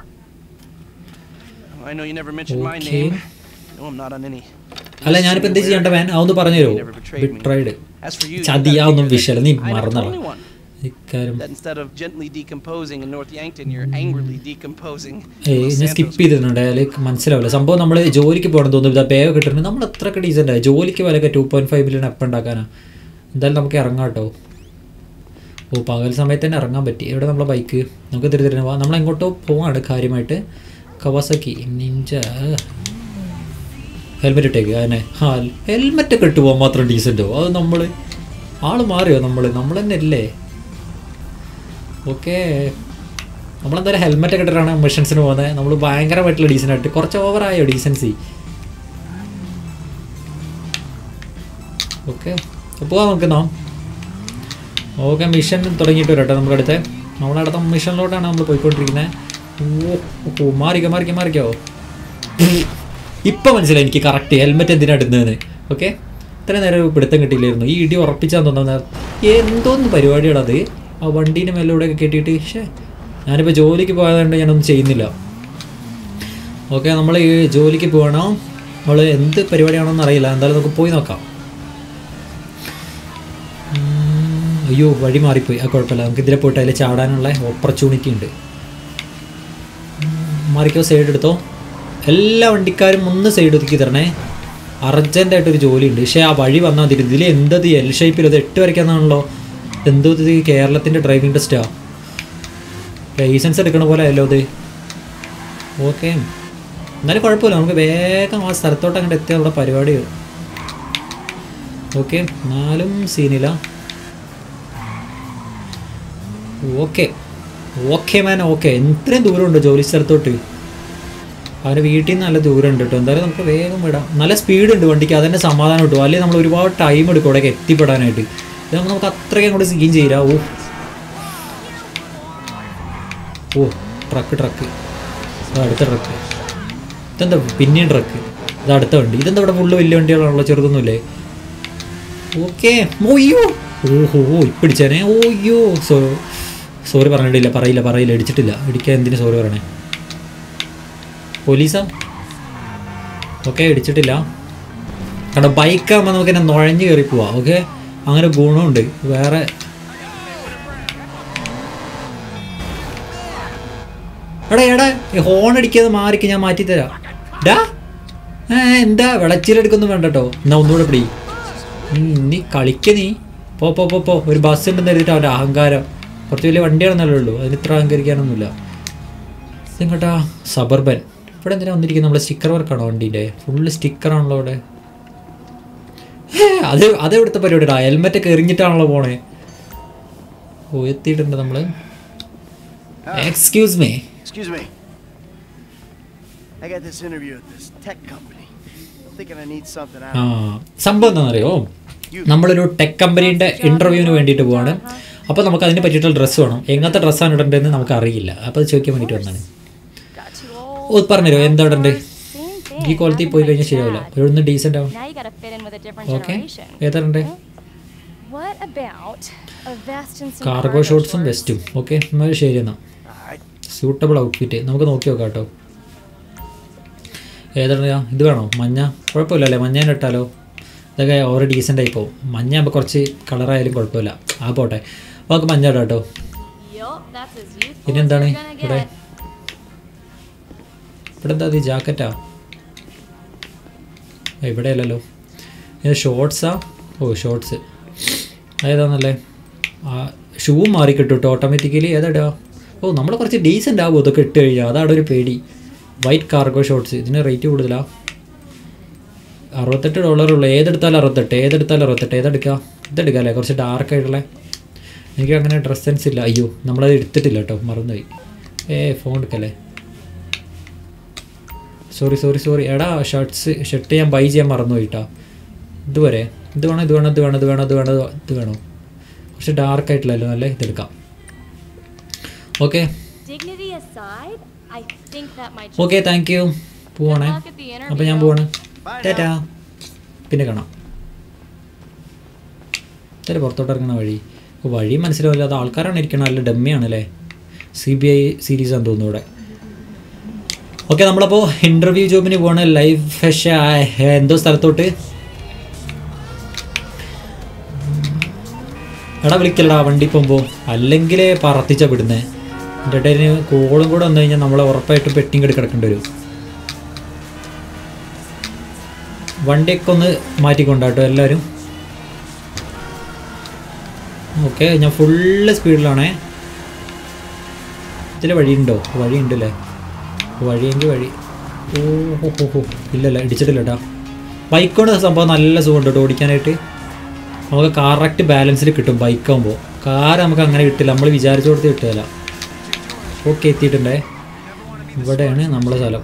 I know you never mentioned my Okay. name. No, I'm not on any. അല്ല ഞാനിപ്പോൾ എന്ത് ചെയ്യണ്ട വേൻ അതൊന്ന് പറഞ്ഞു തരുമോ ബിട്രൈഡ് As for you, ചതിയാവുന്നും വിഷയം നീ I'm not the മറന്നള only one. ഇക്കാര്യം That instead of gently decomposing in North Yankton, you're angrily decomposing. in ഏയ് Los ഞാൻ സ്കിപ്പ് Santos. ചെയ്തിട്ടുണ്ട് അതിൽ മനസ്സിലാവില്ല സംഭവം നമ്മൾ ജോലിക്ക് പോകണം തോന്നുന്നു ഇതാ ബാഗ് കിട്ടുന്നത് നമ്മൾ അത്രയൊക്കെ ഡീസൻ്റ് ആയി ജോലിക്ക് വിലയൊക്കെ ടു പോയിന്റ് ഫൈവ് മില്യൺ എപ്പം ഉണ്ടാക്കാനാ എന്തായാലും നമുക്ക് ഇറങ്ങാം കേട്ടോ ഓ പകൽ സമയത്ത് തന്നെ ഇറങ്ങാൻ പറ്റി എവിടെ നമ്മളെ ബൈക്ക് നമുക്ക് തിരി തിരിഞ്ഞ് പോവാം നമ്മൾ എങ്ങോട്ടോ പോവാണ് കാര്യമായിട്ട് കവാസക്കി നിഞ്ച ഹെൽമെറ്റ് ഇട്ടേക്ക് അതിനെ ആ ഹെൽമെറ്റ് ഒക്കെ ഇട്ട് പോകാൻ മാത്രം ഡീസൻറ്റോ അത് നമ്മൾ ആൾ മാറിയോ നമ്മൾ നമ്മൾ തന്നെ അല്ലേ ഓക്കേ നമ്മളെന്തായാലും ഹെൽമെറ്റ് ഒക്കെ ഇട്ടിട്ടാണ് മിഷൻസിന് പോകുന്നത് നമ്മൾ ഭയങ്കരമായിട്ടുള്ള ഡീസൻ്റ് ആയിട്ട് കുറച്ച് ഓവറായോ ഡീസൻസി ഓക്കെ പോവാം നമുക്ക് നാം ഓക്കെ മിഷൻ തുടങ്ങിയിട്ട് വരട്ടെ നമ്മുടെ അടുത്ത് നമ്മളടുത്ത മിഷനിലോട്ടാണ് നമ്മൾ പോയിക്കൊണ്ടിരിക്കുന്നത് ഓ ഓ മാറിക്കോ മാറിക്കോ മാറിക്കോ ഇപ്പം മനസ്സിലായി എനിക്ക് കറക്റ്റ് ഹെൽമെറ്റ് എന്തിനാ ഇടുന്നതെന്ന് ഓക്കെ ഇത്ര നേരം ഒരു പിടുത്തം കിട്ടിയില്ലായിരുന്നു ഈ ഇടി ഉറപ്പിച്ചാൽ തോന്നുന്നത് എന്തോന്ന് പരിപാടിയാണത് ആ വണ്ടീൻ്റെ മേലൂടെയൊക്കെ കെട്ടിയിട്ട് പക്ഷേ ഞാനിപ്പോൾ ജോലിക്ക് പോയതുകൊണ്ട് ഞാനൊന്നും ചെയ്യുന്നില്ല ഓക്കെ നമ്മൾ ഈ ജോലിക്ക് പോകണോ നമ്മൾ എന്ത് പരിപാടിയാണോന്ന് അറിയില്ല എന്തായാലും നമുക്ക് പോയി നോക്കാം ഉം, അയ്യോ വഴി മാറിപ്പോയി ആ കുഴപ്പമില്ല നമുക്ക് ഇതിലെ പോയിട്ട് അതിൽ ചാടാനുള്ള ഓപ്പർച്യൂണിറ്റി ഉണ്ട് ഉം, മാറിക്കോ സൈഡ് എടുത്തോ എല്ലാ വണ്ടിക്കാരും ഒന്ന് സൈഡ് ഒതുക്കി തരണേ അർജൻറ്റായിട്ടൊരു ജോലിയുണ്ട് പക്ഷേ ആ വഴി വന്നാൽ മതി ഇതിൽ എന്തത് എൽ ഷേപ്പിൽ അത് എട്ട് വരയ്ക്കാന്നാണല്ലോ എന്തോ ഇത് കേരളത്തിൻ്റെ ഡ്രൈവിംഗ് ടെസ്റ്റാ ലൈസൻസ് എടുക്കണ പോലെ അല്ലോ ഇത് ഓക്കെ എന്നാലും കുഴപ്പമില്ല നമുക്ക് വേഗം ആ സ്ഥലത്തോട്ട് അങ്ങോട്ട് എത്തിയ അവിടെ പരിപാടി ഓക്കെ എന്നാലും സീനില്ല ഓക്കെ ഓക്കെ മാൻ ഓക്കെ ഇത്രയും ദൂരമുണ്ട് ജോലി സ്ഥലത്തോട്ട് അവൻ്റെ വീട്ടിൽ നിന്ന് നല്ല ദൂരം ഉണ്ട് കേട്ടോ എന്തായാലും നമുക്ക് വേഗം വിടാം നല്ല സ്പീഡ് ഉണ്ട് വണ്ടിക്ക് അതന്നെ സമാധാനം കിട്ടും അല്ലെങ്കിൽ നമ്മൾ ഒരുപാട് ടൈം എടുക്കും അവിടേക്ക് എത്തിപ്പെടാനായിട്ട് ഇത് നമുക്ക് അത്രയ്ക്ക് അങ്ങോട്ട് സീൻ ചെയ്യില്ല ഓ ഓ ട്രക്ക് ട്രക്ക് ഇത് അടുത്ത ട്രക്ക് ഇതെന്താ പിന്നെയും ട്രക്ക് ഇത് അടുത്ത വണ്ടി ഇതെന്താ ഇവിടെ ഫുള്ള് വലിയ വണ്ടികളാണല്ലോ ചെറുതൊന്നുമില്ലേ ഓക്കെ ഓയ്യോ ഓഹോ ഇപ്പിടിച്ചേനെ ഓയ്യോ സോ സോറി പറഞ്ഞിട്ടില്ല പറയില്ല പറയില്ല ഇടിച്ചിട്ടില്ല ഇടിക്കാൻ എന്തിനു സോറി പറയണേ പോലീസാ ഓക്കെ ഇടിച്ചിട്ടില്ല കാരണം ബൈക്കാകുമ്പോൾ നമുക്ക് എന്നെ നുഴഞ്ഞ് കയറി പോവാം ഓക്കെ അങ്ങനെ ഗുണമുണ്ട് വേറെ എടാ എടാ ഈ ഹോൺ അടിക്കാതെ മാറിക്ക് ഞാൻ മാറ്റിത്തരാം ഡാ ഏ എന്താ വിളച്ചിലെടുക്കൊന്നും വേണ്ട കേട്ടോ എന്നാ ഒന്നുകൂടെ പിടി ഉം, നീ കളിക്ക നീ പോ പോ പോ പോ ഒരു ബസ് ഉണ്ടെന്ന് എഴുതിയിട്ട് അവൻ്റെ അഹങ്കാരം കുറച്ച് വലിയ വണ്ടിയാണെന്നല്ലേ ഉള്ളൂ അതിന് ഇത്ര അഹങ്കരിക്കാനൊന്നുമില്ല ഇതെങ്ങോട്ടാ സബർബൻ ഇവിടെ എന്തിനാ വന്നിരിക്കുന്നത് നമ്മളെ സ്റ്റിക്കർ വർക്കാണോ വണ്ടീൻ്റെ ഫുള്ള് സ്റ്റിക്കറാണല്ലോ അവിടെ ഹേ, അത് അത് ഇവിടുത്തെ പരിപാടിടാ ഹെൽമെറ്റ് ഒക്കെ എറിഞ്ഞിട്ടാണല്ലോ പോണേ ഓ എത്തിയിട്ടുണ്ട് നമ്മൾ excuse me Excuse me. I got this interview at this tech company. I'm thinking I need something out ആ of സംഭവം എന്താണെന്നറിയോ നമ്മളൊരു ടെക് കമ്പനീൻ്റെ ഇൻ്റർവ്യൂവിന് വേണ്ടിയിട്ട് പോവാണ് അപ്പോൾ നമുക്ക് അതിന് പറ്റിയിട്ടുള്ള ഡ്രസ്സ് വേണം എങ്ങനത്തെ ഡ്രസ്സാണ് ഇടേണ്ടതെന്ന് നമുക്ക് അറിയില്ല അപ്പോൾ അത് ചോദിക്കാൻ വേണ്ടിയിട്ട് വന്നതാണ് Got too ഓ old. പറഞ്ഞുതരോ എന്താ ഇടണ്ടേ Same ഈ thing. ക്വാളിറ്റി പോയി കഴിഞ്ഞാൽ ശരിയാവില്ല ഇവിടുന്ന് ഡീസൻ്റ് ആവും Now you gotta fit in with a different okay generation. ഏതാ ഇടണ്ടേ What about a vest and some cargo ഷോർട്സും വെസ്റ്റും ഓക്കെ എന്നാൽ ശരി എന്നാൽ സ്യൂട്ടബിൾ ഔട്ട്ഫിറ്റ് നമുക്ക് നോക്കി നോക്കാം കേട്ടോ ഏതാണ് ഇത് വേണോ മഞ്ഞ കുഴപ്പമില്ലല്ലേ മഞ്ഞ തന്നെ ഇട്ടാലോ ഇതൊക്കെ ഓരോ ഡീസൻ്റ് ആയി പോകും മഞ്ഞ ആകുമ്പോൾ കുറച്ച് കളറായാലും കുഴപ്പമില്ല ആ പോട്ടെ അപ്പോൾ നമുക്ക് മഞ്ഞ ഇടാം കേട്ടോ Yup, that's as youthful പിന്നെ as എന്താണ് you're gonna ഇവിടെ get. ഇവിടെ എന്താ ഇത് ജാക്കറ്റാ ഇവിടെ അല്ലല്ലോ ഇത് ഷോർട്സാ ഓ ഷോർട്സ് ഏതാന്നല്ലേ ആ ഷൂ മാറി കിട്ടും കേട്ടോ ഓട്ടോമാറ്റിക്കലി ഏതാ ഓ നമ്മൾ കുറച്ച് ഡീസൻ്റ് ആകുമോ ഇതൊക്കെ ഇട്ട് കഴിഞ്ഞാൽ അതാണ് ഒരു പേടി വൈറ്റ് കാർഗോ ഷോർട്സ് ഇതിന് റേറ്റ് കൂടുതലാ അറുപത്തെട്ട് ഡോളറേ ഉള്ളൂ ഏതെടുത്താലും അറുപത്തെട്ട് ഏതെടുത്താലും അറുപത്തെട്ട് ഏതെടുക്കുക ഇതെടുക്കുക അല്ലേ കുറച്ച് ഡാർക്ക് ആയിട്ടുള്ള എനിക്ക് അങ്ങനെ ഡ്രസ് സെൻസ് ഇല്ല അയ്യോ നമ്മളത് എടുത്തിട്ടില്ല കേട്ടോ മറന്നുപോയി ഏ ഫോൺ എടുക്കല്ലേ സോറി സോറി സോറി എടാ ഷർട്ട്സ് ഷർട്ട് ഞാൻ ബൈ ചെയ്യാൻ മറന്നു പോയിട്ടാ ഇതുവരെ ഇത് വേണം ഇത് വേണം ഇത് വേണം ഇത് വേണം ഇത് വേണം ഇത് വേണോ കുറച്ച് ഡാർക്ക് ആയിട്ടില്ലല്ലോ നല്ല ഇതെടുക്കാം okay Dignity aside, I think that might okay thank you പോവാണേ luck at the interview. അപ്പോൾ ഞാൻ പോവാണ് ടാറ്റാ പിന്നെ കാണാം ഇതല്ലേ പുറത്തോട്ട് ഇറങ്ങുന്ന വഴി അപ്പോൾ വഴി മനസ്സിലാവില്ല അത് ആൾക്കാരാണ് ഇരിക്കണം അല്ല ഡമ്മിയാണ് അല്ലേ സി ബി ഐ സീരീസ് ആണെന്ന് തോന്നുന്നു ഇവിടെ ഓക്കെ നമ്മളപ്പോൾ ഇൻ്റർവ്യൂ ജോബിന് പോവാണ് ലൈവ് ഫെഷ് എന്തോ സ്ഥലത്തോട്ട് എടാ വിളിക്കലടാ വണ്ടി പോകുമ്പോൾ അല്ലെങ്കിൽ പറത്തിച്ച വിടുന്നേ എൻ്റെ ഇടയിൽ കോളും കൂടെ വന്നു കഴിഞ്ഞാൽ നമ്മളെ ഉറപ്പായിട്ടും പെട്ടിങ് എടുക്കേണ്ടി വരും വണ്ടിയൊക്കെ ഒന്ന് മാറ്റിക്കൊണ്ടാട്ടോ എല്ലാവരും ഓക്കെ ഞാൻ ഫുള്ള് സ്പീഡിലാണേ ഇതിൽ വഴിയുണ്ടോ വഴിയുണ്ടല്ലേ വഴിയെങ്കിൽ വഴി ഓ ഹോ ഹോ ഹോ ഇല്ലല്ല ഇടിച്ചിട്ടില്ല കേട്ടോ ബൈക്കോണ്ട് സംഭവം നല്ല സുഖമുണ്ട് കേട്ടോ ഓടിക്കാനായിട്ട് നമുക്ക് കറക്റ്റ് ബാലൻസിൽ കിട്ടും ബൈക്കാകുമ്പോൾ കാർ നമുക്ക് അങ്ങനെ കിട്ടില്ല നമ്മൾ വിചാരിച്ച കൊടുത്ത് കിട്ടുകയില്ല ഓക്കെ എത്തിയിട്ടുണ്ടേ ഇവിടെയാണ് നമ്മളെ സ്ഥലം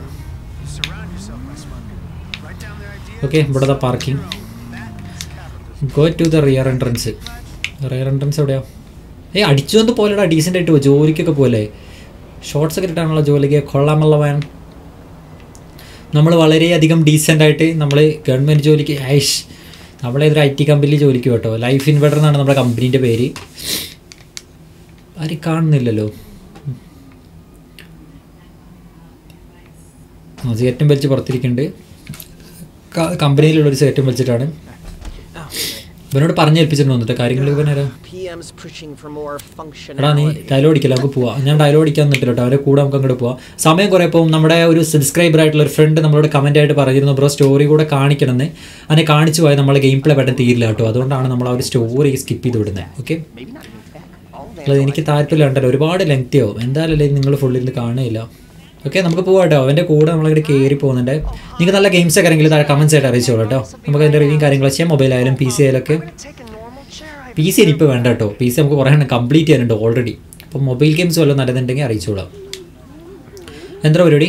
ഓക്കെ ഇവിടെ parking go to the rear entrance rear entrance എവിടെയാ ഏയ് അടിച്ചു വന്ന് പോലെടാ ഡീസൻ്റ് ആയിട്ട് പോ ജോലിക്കൊക്കെ പോലെ ഷോർട്സ് ഒക്കെ ഇട്ടാണല്ലോ ജോലിക്ക് കൊള്ളാമുള്ള വേൻ നമ്മൾ വളരെയധികം ഡീസൻ്റ് ആയിട്ട് നമ്മൾ ഗവൺമെൻറ് ജോലിക്ക് ഐഷ് നമ്മളേതൊരു ഐ ടി കമ്പനിയിൽ ജോലിക്ക് കേട്ടോ ലൈഫ് ഇൻവെർട്ടർ എന്നാണ് നമ്മുടെ കമ്പനീൻ്റെ പേര് ആരും കാണുന്നില്ലല്ലോ ആ സിഗരറ്റും വലിച്ച് പുറത്തിരിക്കുന്നുണ്ട് ക- കമ്പനിയിലുള്ളൊരു സിഗരറ്റും വലിച്ചിട്ടാണ് ഇവനോട് പറഞ്ഞേൽപ്പിച്ചിട്ടുണ്ട് വന്നിട്ട് കാര്യങ്ങൾ ഇവനാരാ PM's pushing for more എടാ നീ functionality. ഡയലോഗ് അടിക്കില്ല നമുക്ക് പോവാം ഞാൻ ഡയലോഗ് അടിക്കാൻ നിന്നിട്ടില്ല കേട്ടോ അവരെ കൂടെ നമുക്ക് അങ്ങോട്ട് പോവാം സമയം കുറേ പോകും നമ്മുടെ ഒരു സബ്സ്ക്രൈബർ ആയിട്ടുള്ള ഒരു ഫ്രണ്ട് നമ്മളോട് കമൻ്റ് ആയിട്ട് പറഞ്ഞിരുന്നു ബ്രോ സ്റ്റോറി കൂടെ കാണിക്കണമെന്ന് അതിനെ കാണിച്ചു പോയാൽ നമ്മളെ ഗെയിം പ്ലേ പെട്ടെന്ന് തീരില്ല കേട്ടോ അതുകൊണ്ടാണ് നമ്മൾ ആ ഒരു സ്റ്റോറി സ്കിപ്പ് ചെയ്ത് വിടുന്നത് okay Maybe not even back. All that. അല്ല എനിക്ക് താല്പര്യം ഉണ്ടല്ലോ ഒരുപാട് ലെങ്തി ആവും എന്തായാലും നിങ്ങൾ ഫുള്ളിൽ നിന്ന് കാണുകയില്ല ഓക്കെ നമുക്ക് പോവാം കേട്ടോ അവൻ്റെ കൂടെ നമ്മളിവിടെ കയറി പോകുന്നുണ്ട് നിങ്ങൾക്ക് നല്ല ഗെയിംസ് ഒക്കെ ആണെങ്കിൽ താഴെ കമൻസ് ആയിട്ട് അറിയിച്ചോളൂ കേട്ടോ നമുക്ക് അതിൻ്റെ റിവ്യൂ കാര്യങ്ങളൊക്കെ ചെയ്യാം മൊബൈൽ ആയാലും പി സി ആയാലൊക്കെ പി സി ഇനിയിപ്പോൾ വേണ്ട കേട്ടോ പി സി നമുക്ക് കുറേ എണ്ണം കംപ്ലീറ്റ് ചെയ്യാനുണ്ട് ഓൾറെഡി അപ്പോൾ മൊബൈൽ ഗെയിംസ് വല്ലതും നല്ലതുണ്ടെങ്കിൽ അറിയിച്ചോളാം എന്താ പരിപാടി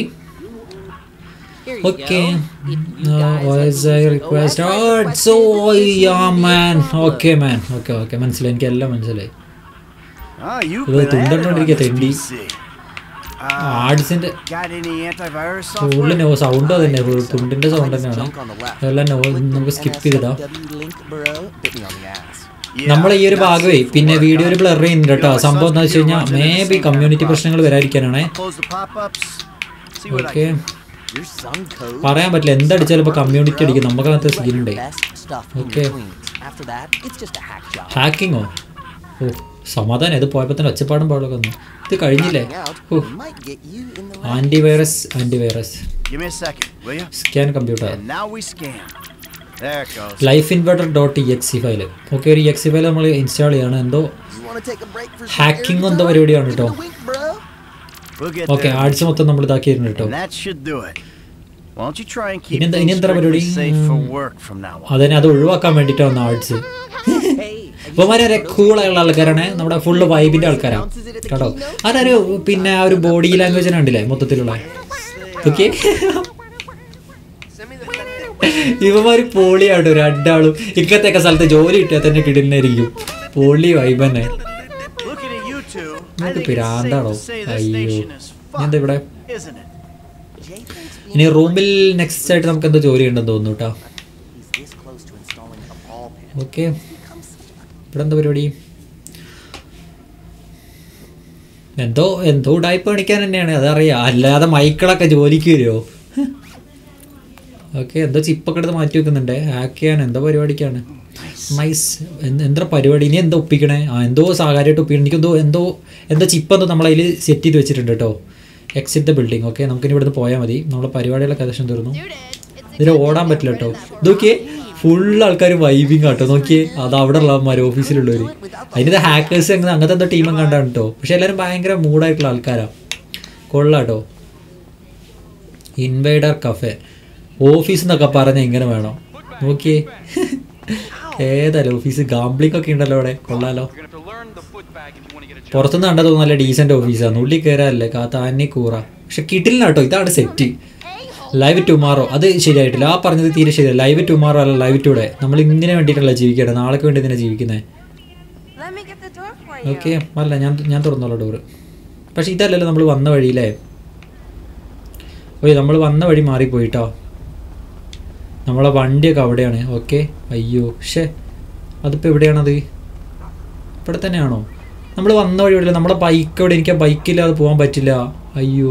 Here you okay go. If you guys voice I request so yeah man okay man okay okay മനസ്സിലായി എനിക്ക് എല്ലാം മനസ്സിലായി Ah, you've ഇത് been at it on തുണ്ടോണ്ടിരിക്കുക this തെണ്ടി PC. ആഡ്സിൻ്റെ Got any antivirus full software? No sound തന്നെ തുണ്ടിൻ്റെ സൗണ്ട് തന്നെയാണ് junk on the left. എല്ലാം നോ നമുക്ക് സ്കിപ്പ് ചെയ്തിടാം NSFW link, bro. Bit me on the ass. Yeah, നമ്മൾ ഈ ഒരു not ഭാഗമേ safe for പിന്നെ work, വീഡിയോ ഒരു huh? ബ്ലർ ചെയ്യുന്നുണ്ട് കേട്ടോ You know, my സംഭവം എന്താ son's വെച്ച് കഴിഞ്ഞാൽ computer may runs be into the same community kind of പ്രശ്നങ്ങൾ problem. വരാതിരിക്കാനാണേ Close the pop-ups. See what I okay can Your some code. പറയാൻ പറ്റില്ല എന്തടിച്ചാലും ഇപ്പോൾ കമ്മ്യൂണിറ്റി അടിക്കും നമുക്ക് അങ്ങനത്തെ സീനുണ്ടേ Best stuff in Okay. between. After that, it's just a hack job. ഹാക്കിങ്ങോ ഓ സമാധാനം ഇത് പോയപ്പോൾ തന്നെ ഒച്ചപ്പാടും പാടൊക്കെ വന്നു ഇത് കഴിഞ്ഞില്ലേ Knocking out ഓ might get you in the right antivirus antivirus Give me a second, will you? Scan computer And now we scan. There it goes. Life inverter dot exe file okay ഒരു ഇ എക്സി ഫയൽ നമ്മൾ ഇൻസ്റ്റാൾ ചെയ്യാണ് എന്തോ You want to take a break for some Hacking air എന്തോ time? പരിപാടിയാണ് Give it a കേട്ടോ. wink, bro. We'll get okay there. Ads മൊത്തം നമ്മൾ ഇതാക്കിയിരുന്നു കേട്ടോ And that should do it. Why don't you try and keep ഇനി എന്താ- things ഇനി എന്താ strictly പരിപാടി? safe for ഉം. work from now on? അതിനെ അത് ഒഴിവാക്കാൻ വേണ്ടിയിട്ടാണ് വന്ന ആർട്സ് Hey, have you ഇവന്മാരെ seen those കൂളായുള്ള ആൾക്കാരാണ് നമ്മുടെ ഫുള്ള് വൈബിന്റെ ആൾക്കാരാണ് കേട്ടോ അതൊരു പിന്നെ ആ ഒരു ബോഡി ലാംഗ്വേജ് കണ്ടില്ലേ മൊത്തത്തിലുള്ള ഓക്കെ ഇവന്മാര് പോളിയാണ് രണ്ടാളും ഇക്കത്തെയൊക്കെ സ്ഥലത്ത് ജോലി കിട്ടിയാൽ തന്നെ കിടുന്നായിരിക്കും പോളി വൈബ് തന്നെ Looking at you two, I നിനക്ക് think it's safe പിരാന്താണോ to say this അയ്യോ nation is ഞാൻ എന്താ ഇവിടെ fucked, isn't it? Jay thinks being ഇനി റൂമിൽ നെക്സ്റ്റ് ആയിട്ട് നമുക്ക് എന്തോ ജോലി ഉണ്ടെന്ന് തോന്നുന്നു കേട്ടോ he's this close to installing a ball pit. Okay ഇവിടെ എന്താ പരിപാടി എന്തോ എന്തോ ഉടായ്പ കാണിക്കാൻ തന്നെയാണ് അതറിയാം അല്ലാതെ മൈക്കിളൊക്കെ ജോലിക്ക് വരുമോ ഓക്കെ എന്തോ ചിപ്പൊക്കെ എടുത്ത് മാറ്റി വെക്കുന്നുണ്ട് ഹാക്ക് ചെയ്യാൻ എന്തോ പരിപാടിക്കാണ് നൈസ് എന്താ പരിപാടി ഇനി എന്തോ ഒപ്പിക്കണേ ആ എന്തോ സാകാര്യമായിട്ട് ഒപ്പിക്കണം എനിക്കെന്തോ എന്തോ എന്തോ ചിപ്പ് എന്തോ നമ്മളതിൽ സെറ്റ് ചെയ്ത് വെച്ചിട്ടുണ്ട് കേട്ടോ എക്സിറ്റ് ദ ബിൽഡിംഗ് ഓക്കെ നമുക്കിനി ഇവിടുന്ന് പോയാൽ മതി നമ്മളെ പരിപാടികളൊക്കെ ഏകദേശം തീർന്നു ഇതിൽ ഓടാൻ പറ്റില്ല കേട്ടോ നോക്കിയേ ഫുൾ ആൾക്കാർ വൈബിങ് ആട്ടോ നോക്കിയേ അത് അവിടെ ഉള്ളവന്മാർ ഓഫീസിലുള്ളവർ അതിൻ്റെ ഹാക്കേഴ്സ് അങ്ങനെ അങ്ങനത്തെ എന്തോ ടീമും കണ്ടാണ് കേട്ടോ പക്ഷെ എല്ലാവരും ഭയങ്കര മൂഡായിട്ടുള്ള ആൾക്കാരാണ് കൊള്ളാട്ടോ ഇൻവൈഡർ കഫേ ഓഫീസ് എന്നൊക്കെ പറഞ്ഞ ഇങ്ങനെ വേണം നോക്കിയേ ഏതായാലും ഓഫീസ് ഗാംബ്ലിംഗ് ഒക്കെ ഉണ്ടല്ലോ അവിടെ കൊള്ളാലോ You're gonna have to learn the foot bag if you want to get a job. പുറത്തുനിന്ന് കണ്ടത് നല്ല ഡീസെന്റ് ഓഫീസാണ് ഉള്ളിൽ കയറാല്ലേ കാത്താനി കൂറ പക്ഷെ കിട്ടില്ല കേട്ടോ ഇതാണ് സെറ്റ് ലൈവ് ടുമാറോ അത് ശരിയായിട്ടില്ല ആ പറഞ്ഞത് തീരെ ശരിയല്ല ലൈവ് ടുമാറോ അല്ല ലൈവ് ടുഡേ നമ്മൾ ഇങ്ങനെ വേണ്ടിയിട്ടല്ല ജീവിക്കേണ്ടത് നാളേക്ക് വേണ്ടി തന്നെ ജീവിക്കുന്നത് Let me get the door for you. Okay അല്ല ഞാൻ ഞാൻ തുറന്നോളാം ഡോറ് പക്ഷെ ഇതല്ലല്ലോ നമ്മൾ വന്ന വഴിയില്ലേ ഓയ് നമ്മൾ വന്ന വഴി മാറിപ്പോയിട്ടോ നമ്മളെ വണ്ടിയൊക്കെ അവിടെയാണ് ഓക്കെ അയ്യോ ഷേ അതിപ്പോൾ എവിടെയാണത് ഇവിടെ തന്നെയാണോ നമ്മൾ വന്ന വഴി എവിടെയല്ല നമ്മളെ ബൈക്ക് എവിടെ എനിക്ക് ആ ബൈക്കില്ലാതെ പോകാൻ പറ്റില്ല അയ്യോ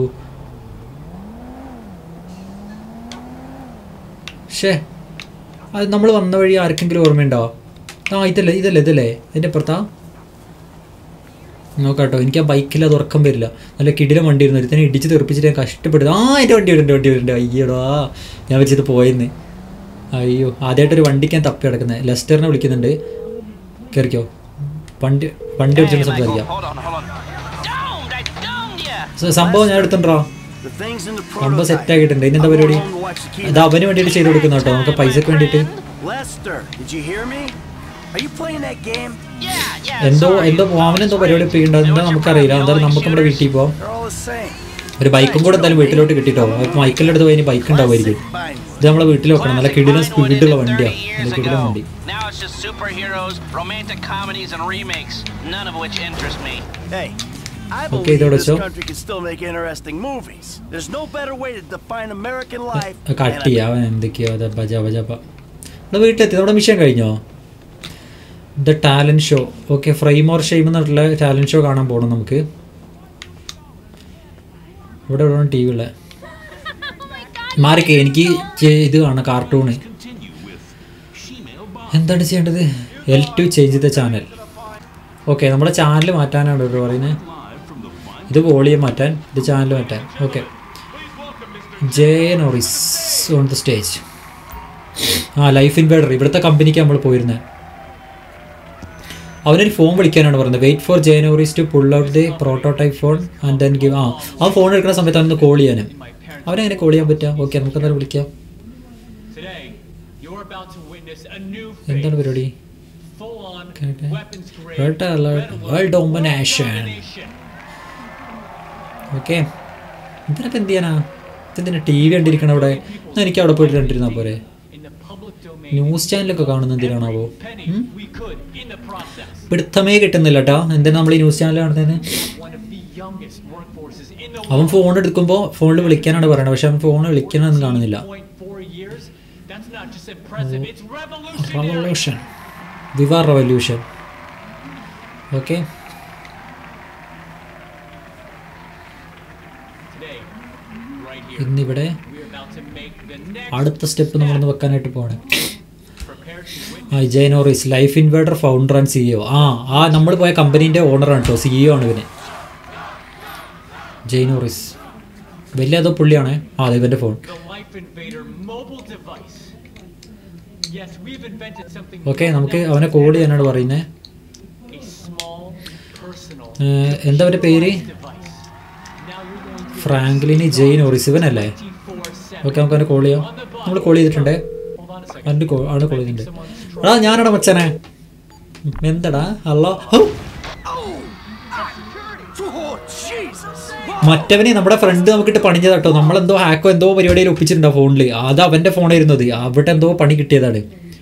ഷേ അത് നമ്മൾ വന്ന വഴി ആർക്കെങ്കിലും ഓർമ്മയുണ്ടോ ആ ഇതല്ലേ ഇതല്ലേ ഇതല്ലേ ഇതിൻ്റെ അപ്പുറത്താ നോക്കാട്ടോ എനിക്ക് ആ ബൈക്കിൽ അത് ഉറക്കം വരില്ല നല്ല കിടില വണ്ടി ഇരുന്നു ഒരുത്തനെ ഇടിച്ച് തെറിപ്പിച്ചിട്ട് ഞാൻ കഷ്ടപ്പെട്ടത് ആ എൻ്റെ വണ്ടി വരുന്നുണ്ട് വണ്ടി വരുന്നുണ്ട് അയ്യോടാ ഞാൻ വെച്ചത് പോയെന്ന് അയ്യോ ആദ്യമായിട്ടൊരു വണ്ടിക്ക് ഞാൻ തപ്പി കിടക്കുന്നത് ലെസ്റ്ററിനെ വിളിക്കുന്നുണ്ട് കയറിക്കോ വണ്ടി വണ്ടി Hey, വിളിച്ചിട്ട് Michael, സംസാരിക്കാം hold on, hold on. Domed, I domed ya. സ- സംഭവം ഞാൻ എടുത്തിട്ടുണ്ടോ The things in the സംഭവം prototype. സെറ്റ് ആക്കിയിട്ടുണ്ട് ഇനി എന്താ പരിപാടി I'm going home to watch the key അത് അവന് വേണ്ടിയിട്ട് ചെയ്ത് കൊടുക്കുന്ന കേട്ടോ നമുക്ക് പൈസക്ക് വേണ്ടിയിട്ട് Lester, did you hear me? Are you playing that game? Yeah, yeah. എന്തോ sorry. എന്തോ അവനെന്തോ പരിപാടി ഒപ്പിക്കേണ്ടത് എന്താ നമുക്കറിയില്ല എന്തായാലും നമുക്ക് നമ്മുടെ വീട്ടിൽ പോവാം They're all the same. ഒരു ബൈക്കും കൂടെ എന്തായാലും വീട്ടിലോട്ട് കിട്ടിട്ടോ അപ്പോൾ മൈക്കിൻ്റെ അടുത്ത് പോയി ബൈക്ക് ഉണ്ടാവുമായിരിക്കും Fine. ഇത് നമ്മളെ വീട്ടിൽ വെക്കണം നല്ല കിടിലൻ Classic Hollywood സ്പീഡുള്ള ended വണ്ടിയാണ് 30 നല്ല years കിടിലൻ ago. വണ്ടി Now it's just superheroes, romantic comedies, and remakes, none of which interest me. Hey, I Okay, believe ഇതോടെ this വെച്ചോ. country can still make interesting movies. There's no better way to define American life. Cut than a ചെയ്യാം അവൻ എന്തൊക്കെയോ അത് ബജ ബജപ്പ നമ്മുടെ വീട്ടിലെത്തി നമ്മുടെ മിഷൻ കഴിഞ്ഞോ the talent show okay frame or shame എന്നുള്ള ടാലൻറ്റ് ഷോ കാണാൻ പോകണം നമുക്ക് ഇവിടെ ഇവിടെ ടി വി ഉള്ള മാറിക്കേ എനിക്ക് ചെ- ഇത് കാണാം കാർട്ടൂണ് എന്താണ് ചെയ്യേണ്ടത് L to change the channel okay നമ്മുടെ ചാനൽ മാറ്റാനാണ് ഇവിടെ പറയുന്നത് ഇത് വോളിയം മാറ്റാൻ ഇത് ചാനൽ മാറ്റാൻ okay Jay Norris on the stage ആ ലൈഫ് ഇൻവേഡർ ഇവിടുത്തെ കമ്പനിക്ക് നമ്മൾ പോയിരുന്നത് അവനൊരു ഫോൺ വിളിക്കാനാണ് പറയുന്നത് wait for Jay Norris to pull out the prototype phone and then give ആ ആ ഫോൺ എടുക്കുന്ന സമയത്ത് അവനൊന്ന് കോൾ ചെയ്യാനും അവനെങ്ങനെ കോൾ ചെയ്യാൻ പറ്റുക ഓക്കെ നമുക്ക് എന്തായാലും വിളിക്കാം Today, you're about to witness a new എന്താണ് phase. പരിപാടി Full-on, Okay. weapons-grade, Red alert, red world alert, domination. domination. Okay ഇതിനൊക്കെ എന്ത് ചെയ്യാനാ ഇതെന്തിനാ ടി വി കണ്ടിരിക്കണം അവിടെ എന്നാ എനിക്ക് അവിടെ പോയിട്ട് കണ്ടിരുന്നാൽ പോരെ In the public domain, news ചാനലൊക്കെ കാണുന്ന എന്തിനാണാവോ penny ഉം? we could in the process. പിടുത്തമേ കിട്ടുന്നില്ല കേട്ടോ എന്തിനാ നമ്മൾ ഈ ന്യൂസ് ചാനൽ കാണുന്നതിന് One of the youngest workforces in the അവൻ world. ഫോൺ എടുക്കുമ്പോൾ ഫോണിൽ വിളിക്കാനാണ് പറയുന്നത് പക്ഷെ അവൻ ഫോൺ വിളിക്കണമെന്ന് കാണുന്നില്ല 14.4 years? That's not just impressive, it's revolutionary. Revolution viva revolution okay Today, right here, ഇന്നിവിടെ we're about to make the next അടുത്ത സ്റ്റെപ്പ് നമ്മളൊന്ന് വെക്കാനായിട്ട് പോകണം prepare to witness ആ Jay Norris life inverter founder and CEO ആ ആ നമ്മൾ പോയ കമ്പനീൻ്റെ ഓണറാണ് കേട്ടോ സിഇഒ ആണ് ഇവന് ജയ്നോറിസ് വലിയ ഏതോ പുള്ളിയാണേ ആ അതെ ഇവൻ്റെ phone the Life Invader mobile device. Yes, we've invented something okay no നമുക്ക് one else അവനെ has കോൾ ever ചെയ്യാനാണ് done. പറയുന്നത് A small, personal, എന്താ അവൻ്റെ പേര് device. Now you're going to ഫ്രാങ്ക്ലിനി ജെയ്നോറിസ് ഇവനല്ലേ 24/7. ഓക്കെ നമുക്ക് അവനെ കോൾ ചെയ്യാം നമ്മൾ കോൾ ചെയ്തിട്ടുണ്ട് Hold on a second. അവൻ്റെ കോൾ ആണ് കോൾ I think ചെയ്തിട്ടുണ്ട് someone's എടാ ഞാനടാ മച്ചനെ എന്തടാ ഹലോ ഹൗ Oh, Jesus! മറ്റവനെ നമ്മുടെ ഫ്രണ്ട് നമുക്കിട്ട് പണിഞ്ഞത് കേട്ടോ നമ്മളെന്തോ ഹാക്കോ എന്തോ പരിപാടിയിൽ ഒപ്പിച്ചിട്ടുണ്ടോ ഫോണിൽ അത് അവൻ്റെ ഫോണായിരുന്നു അത് അവിടെ എന്തോ പണി കിട്ടിയതാണ്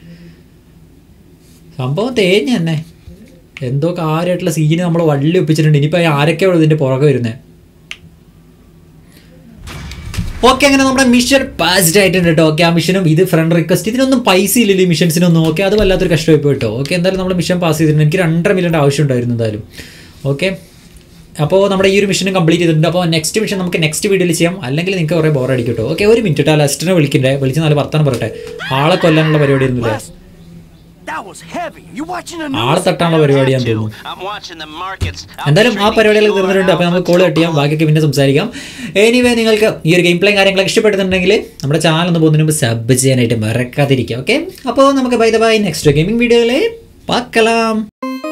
സംഭവം തേഞ്ഞ തന്നെ എന്തോ കാര്യമായിട്ടുള്ള സീന് നമ്മൾ വള്ളി ഒപ്പിച്ചിട്ടുണ്ട് ഇനിയിപ്പോൾ ആരൊക്കെയാണ് ഇതിൻ്റെ പുറകെ വരുന്നത് ഓക്കെ അങ്ങനെ നമ്മുടെ മിഷൻ പാസ്ഡ് ആയിട്ടുണ്ട് കേട്ടോ ഓക്കെ ആ മിഷനും ഇത് ഫ്രണ്ട് റിക്വസ്റ്റ് ഇതിനൊന്നും പൈസ ഇല്ലല്ലോ ഈ മിഷൻസിനൊന്നും ഓക്കെ അത് വല്ലാത്തൊരു കഷ്ടമായി പോയി കേട്ടോ ഓക്കെ എന്തായാലും നമ്മുടെ മിഷൻ പാസ് ചെയ്തിട്ടുണ്ട് എനിക്ക് രണ്ടര മില്യൻ്റെ ആവശ്യം ഉണ്ടായിരുന്നു എന്തായാലും ഓക്കെ അപ്പോൾ നമ്മുടെ ഈ ഒരു മിഷനും കംപ്ലീറ്റ് ചെയ്തിട്ടുണ്ട് അപ്പോൾ നെക്സ്റ്റ് മിഷൻ നമുക്ക് നെക്സ്റ്റ് വീഡിയോയിൽ ചെയ്യാം അല്ലെങ്കിൽ നിങ്ങൾക്ക് കുറേ ബോർ അടിക്കും കേട്ടോ ഓക്കെ ഒരു മിനിറ്റ് ആ ലെസ്റ്റിനെ വിളിക്കണ്ടേ വിളിച്ച് നല്ല വർത്താനം പറയട്ടെ ആളെ കൊല്ലാനുള്ള പരിപാടി ഒന്നുമില്ല That was heavy. You watching the ആളെ news? തട്ടാനുള്ള പരിപാടിയാന്ന് തോന്നുന്നു I'm watching the markets. I'm എന്തായാലും ആ trying to പരിപാടികൾ get you തീർന്നിട്ടുണ്ട് അപ്പോൾ out നമുക്ക് of കോൾ കട്ട് ചെയ്യാം ബാക്കിയൊക്കെ പിന്നെ സംസാരിക്കാം എനിവേ നിങ്ങൾക്ക് ഈ ഒരു ഗെയിം പ്ലേയും കാര്യങ്ങളൊക്കെ ഇഷ്ടപ്പെടുന്നുണ്ടെങ്കിൽ നമ്മുടെ ചാനൽ ഒന്ന് പോകുന്നതിന് മുമ്പ് സബ് ചെയ്യാനായിട്ട് മറക്കാതിരിക്കുക ഓക്കെ അപ്പോൾ നമുക്ക് by the by next gaming വീഡിയോയിൽ പാക്കലാം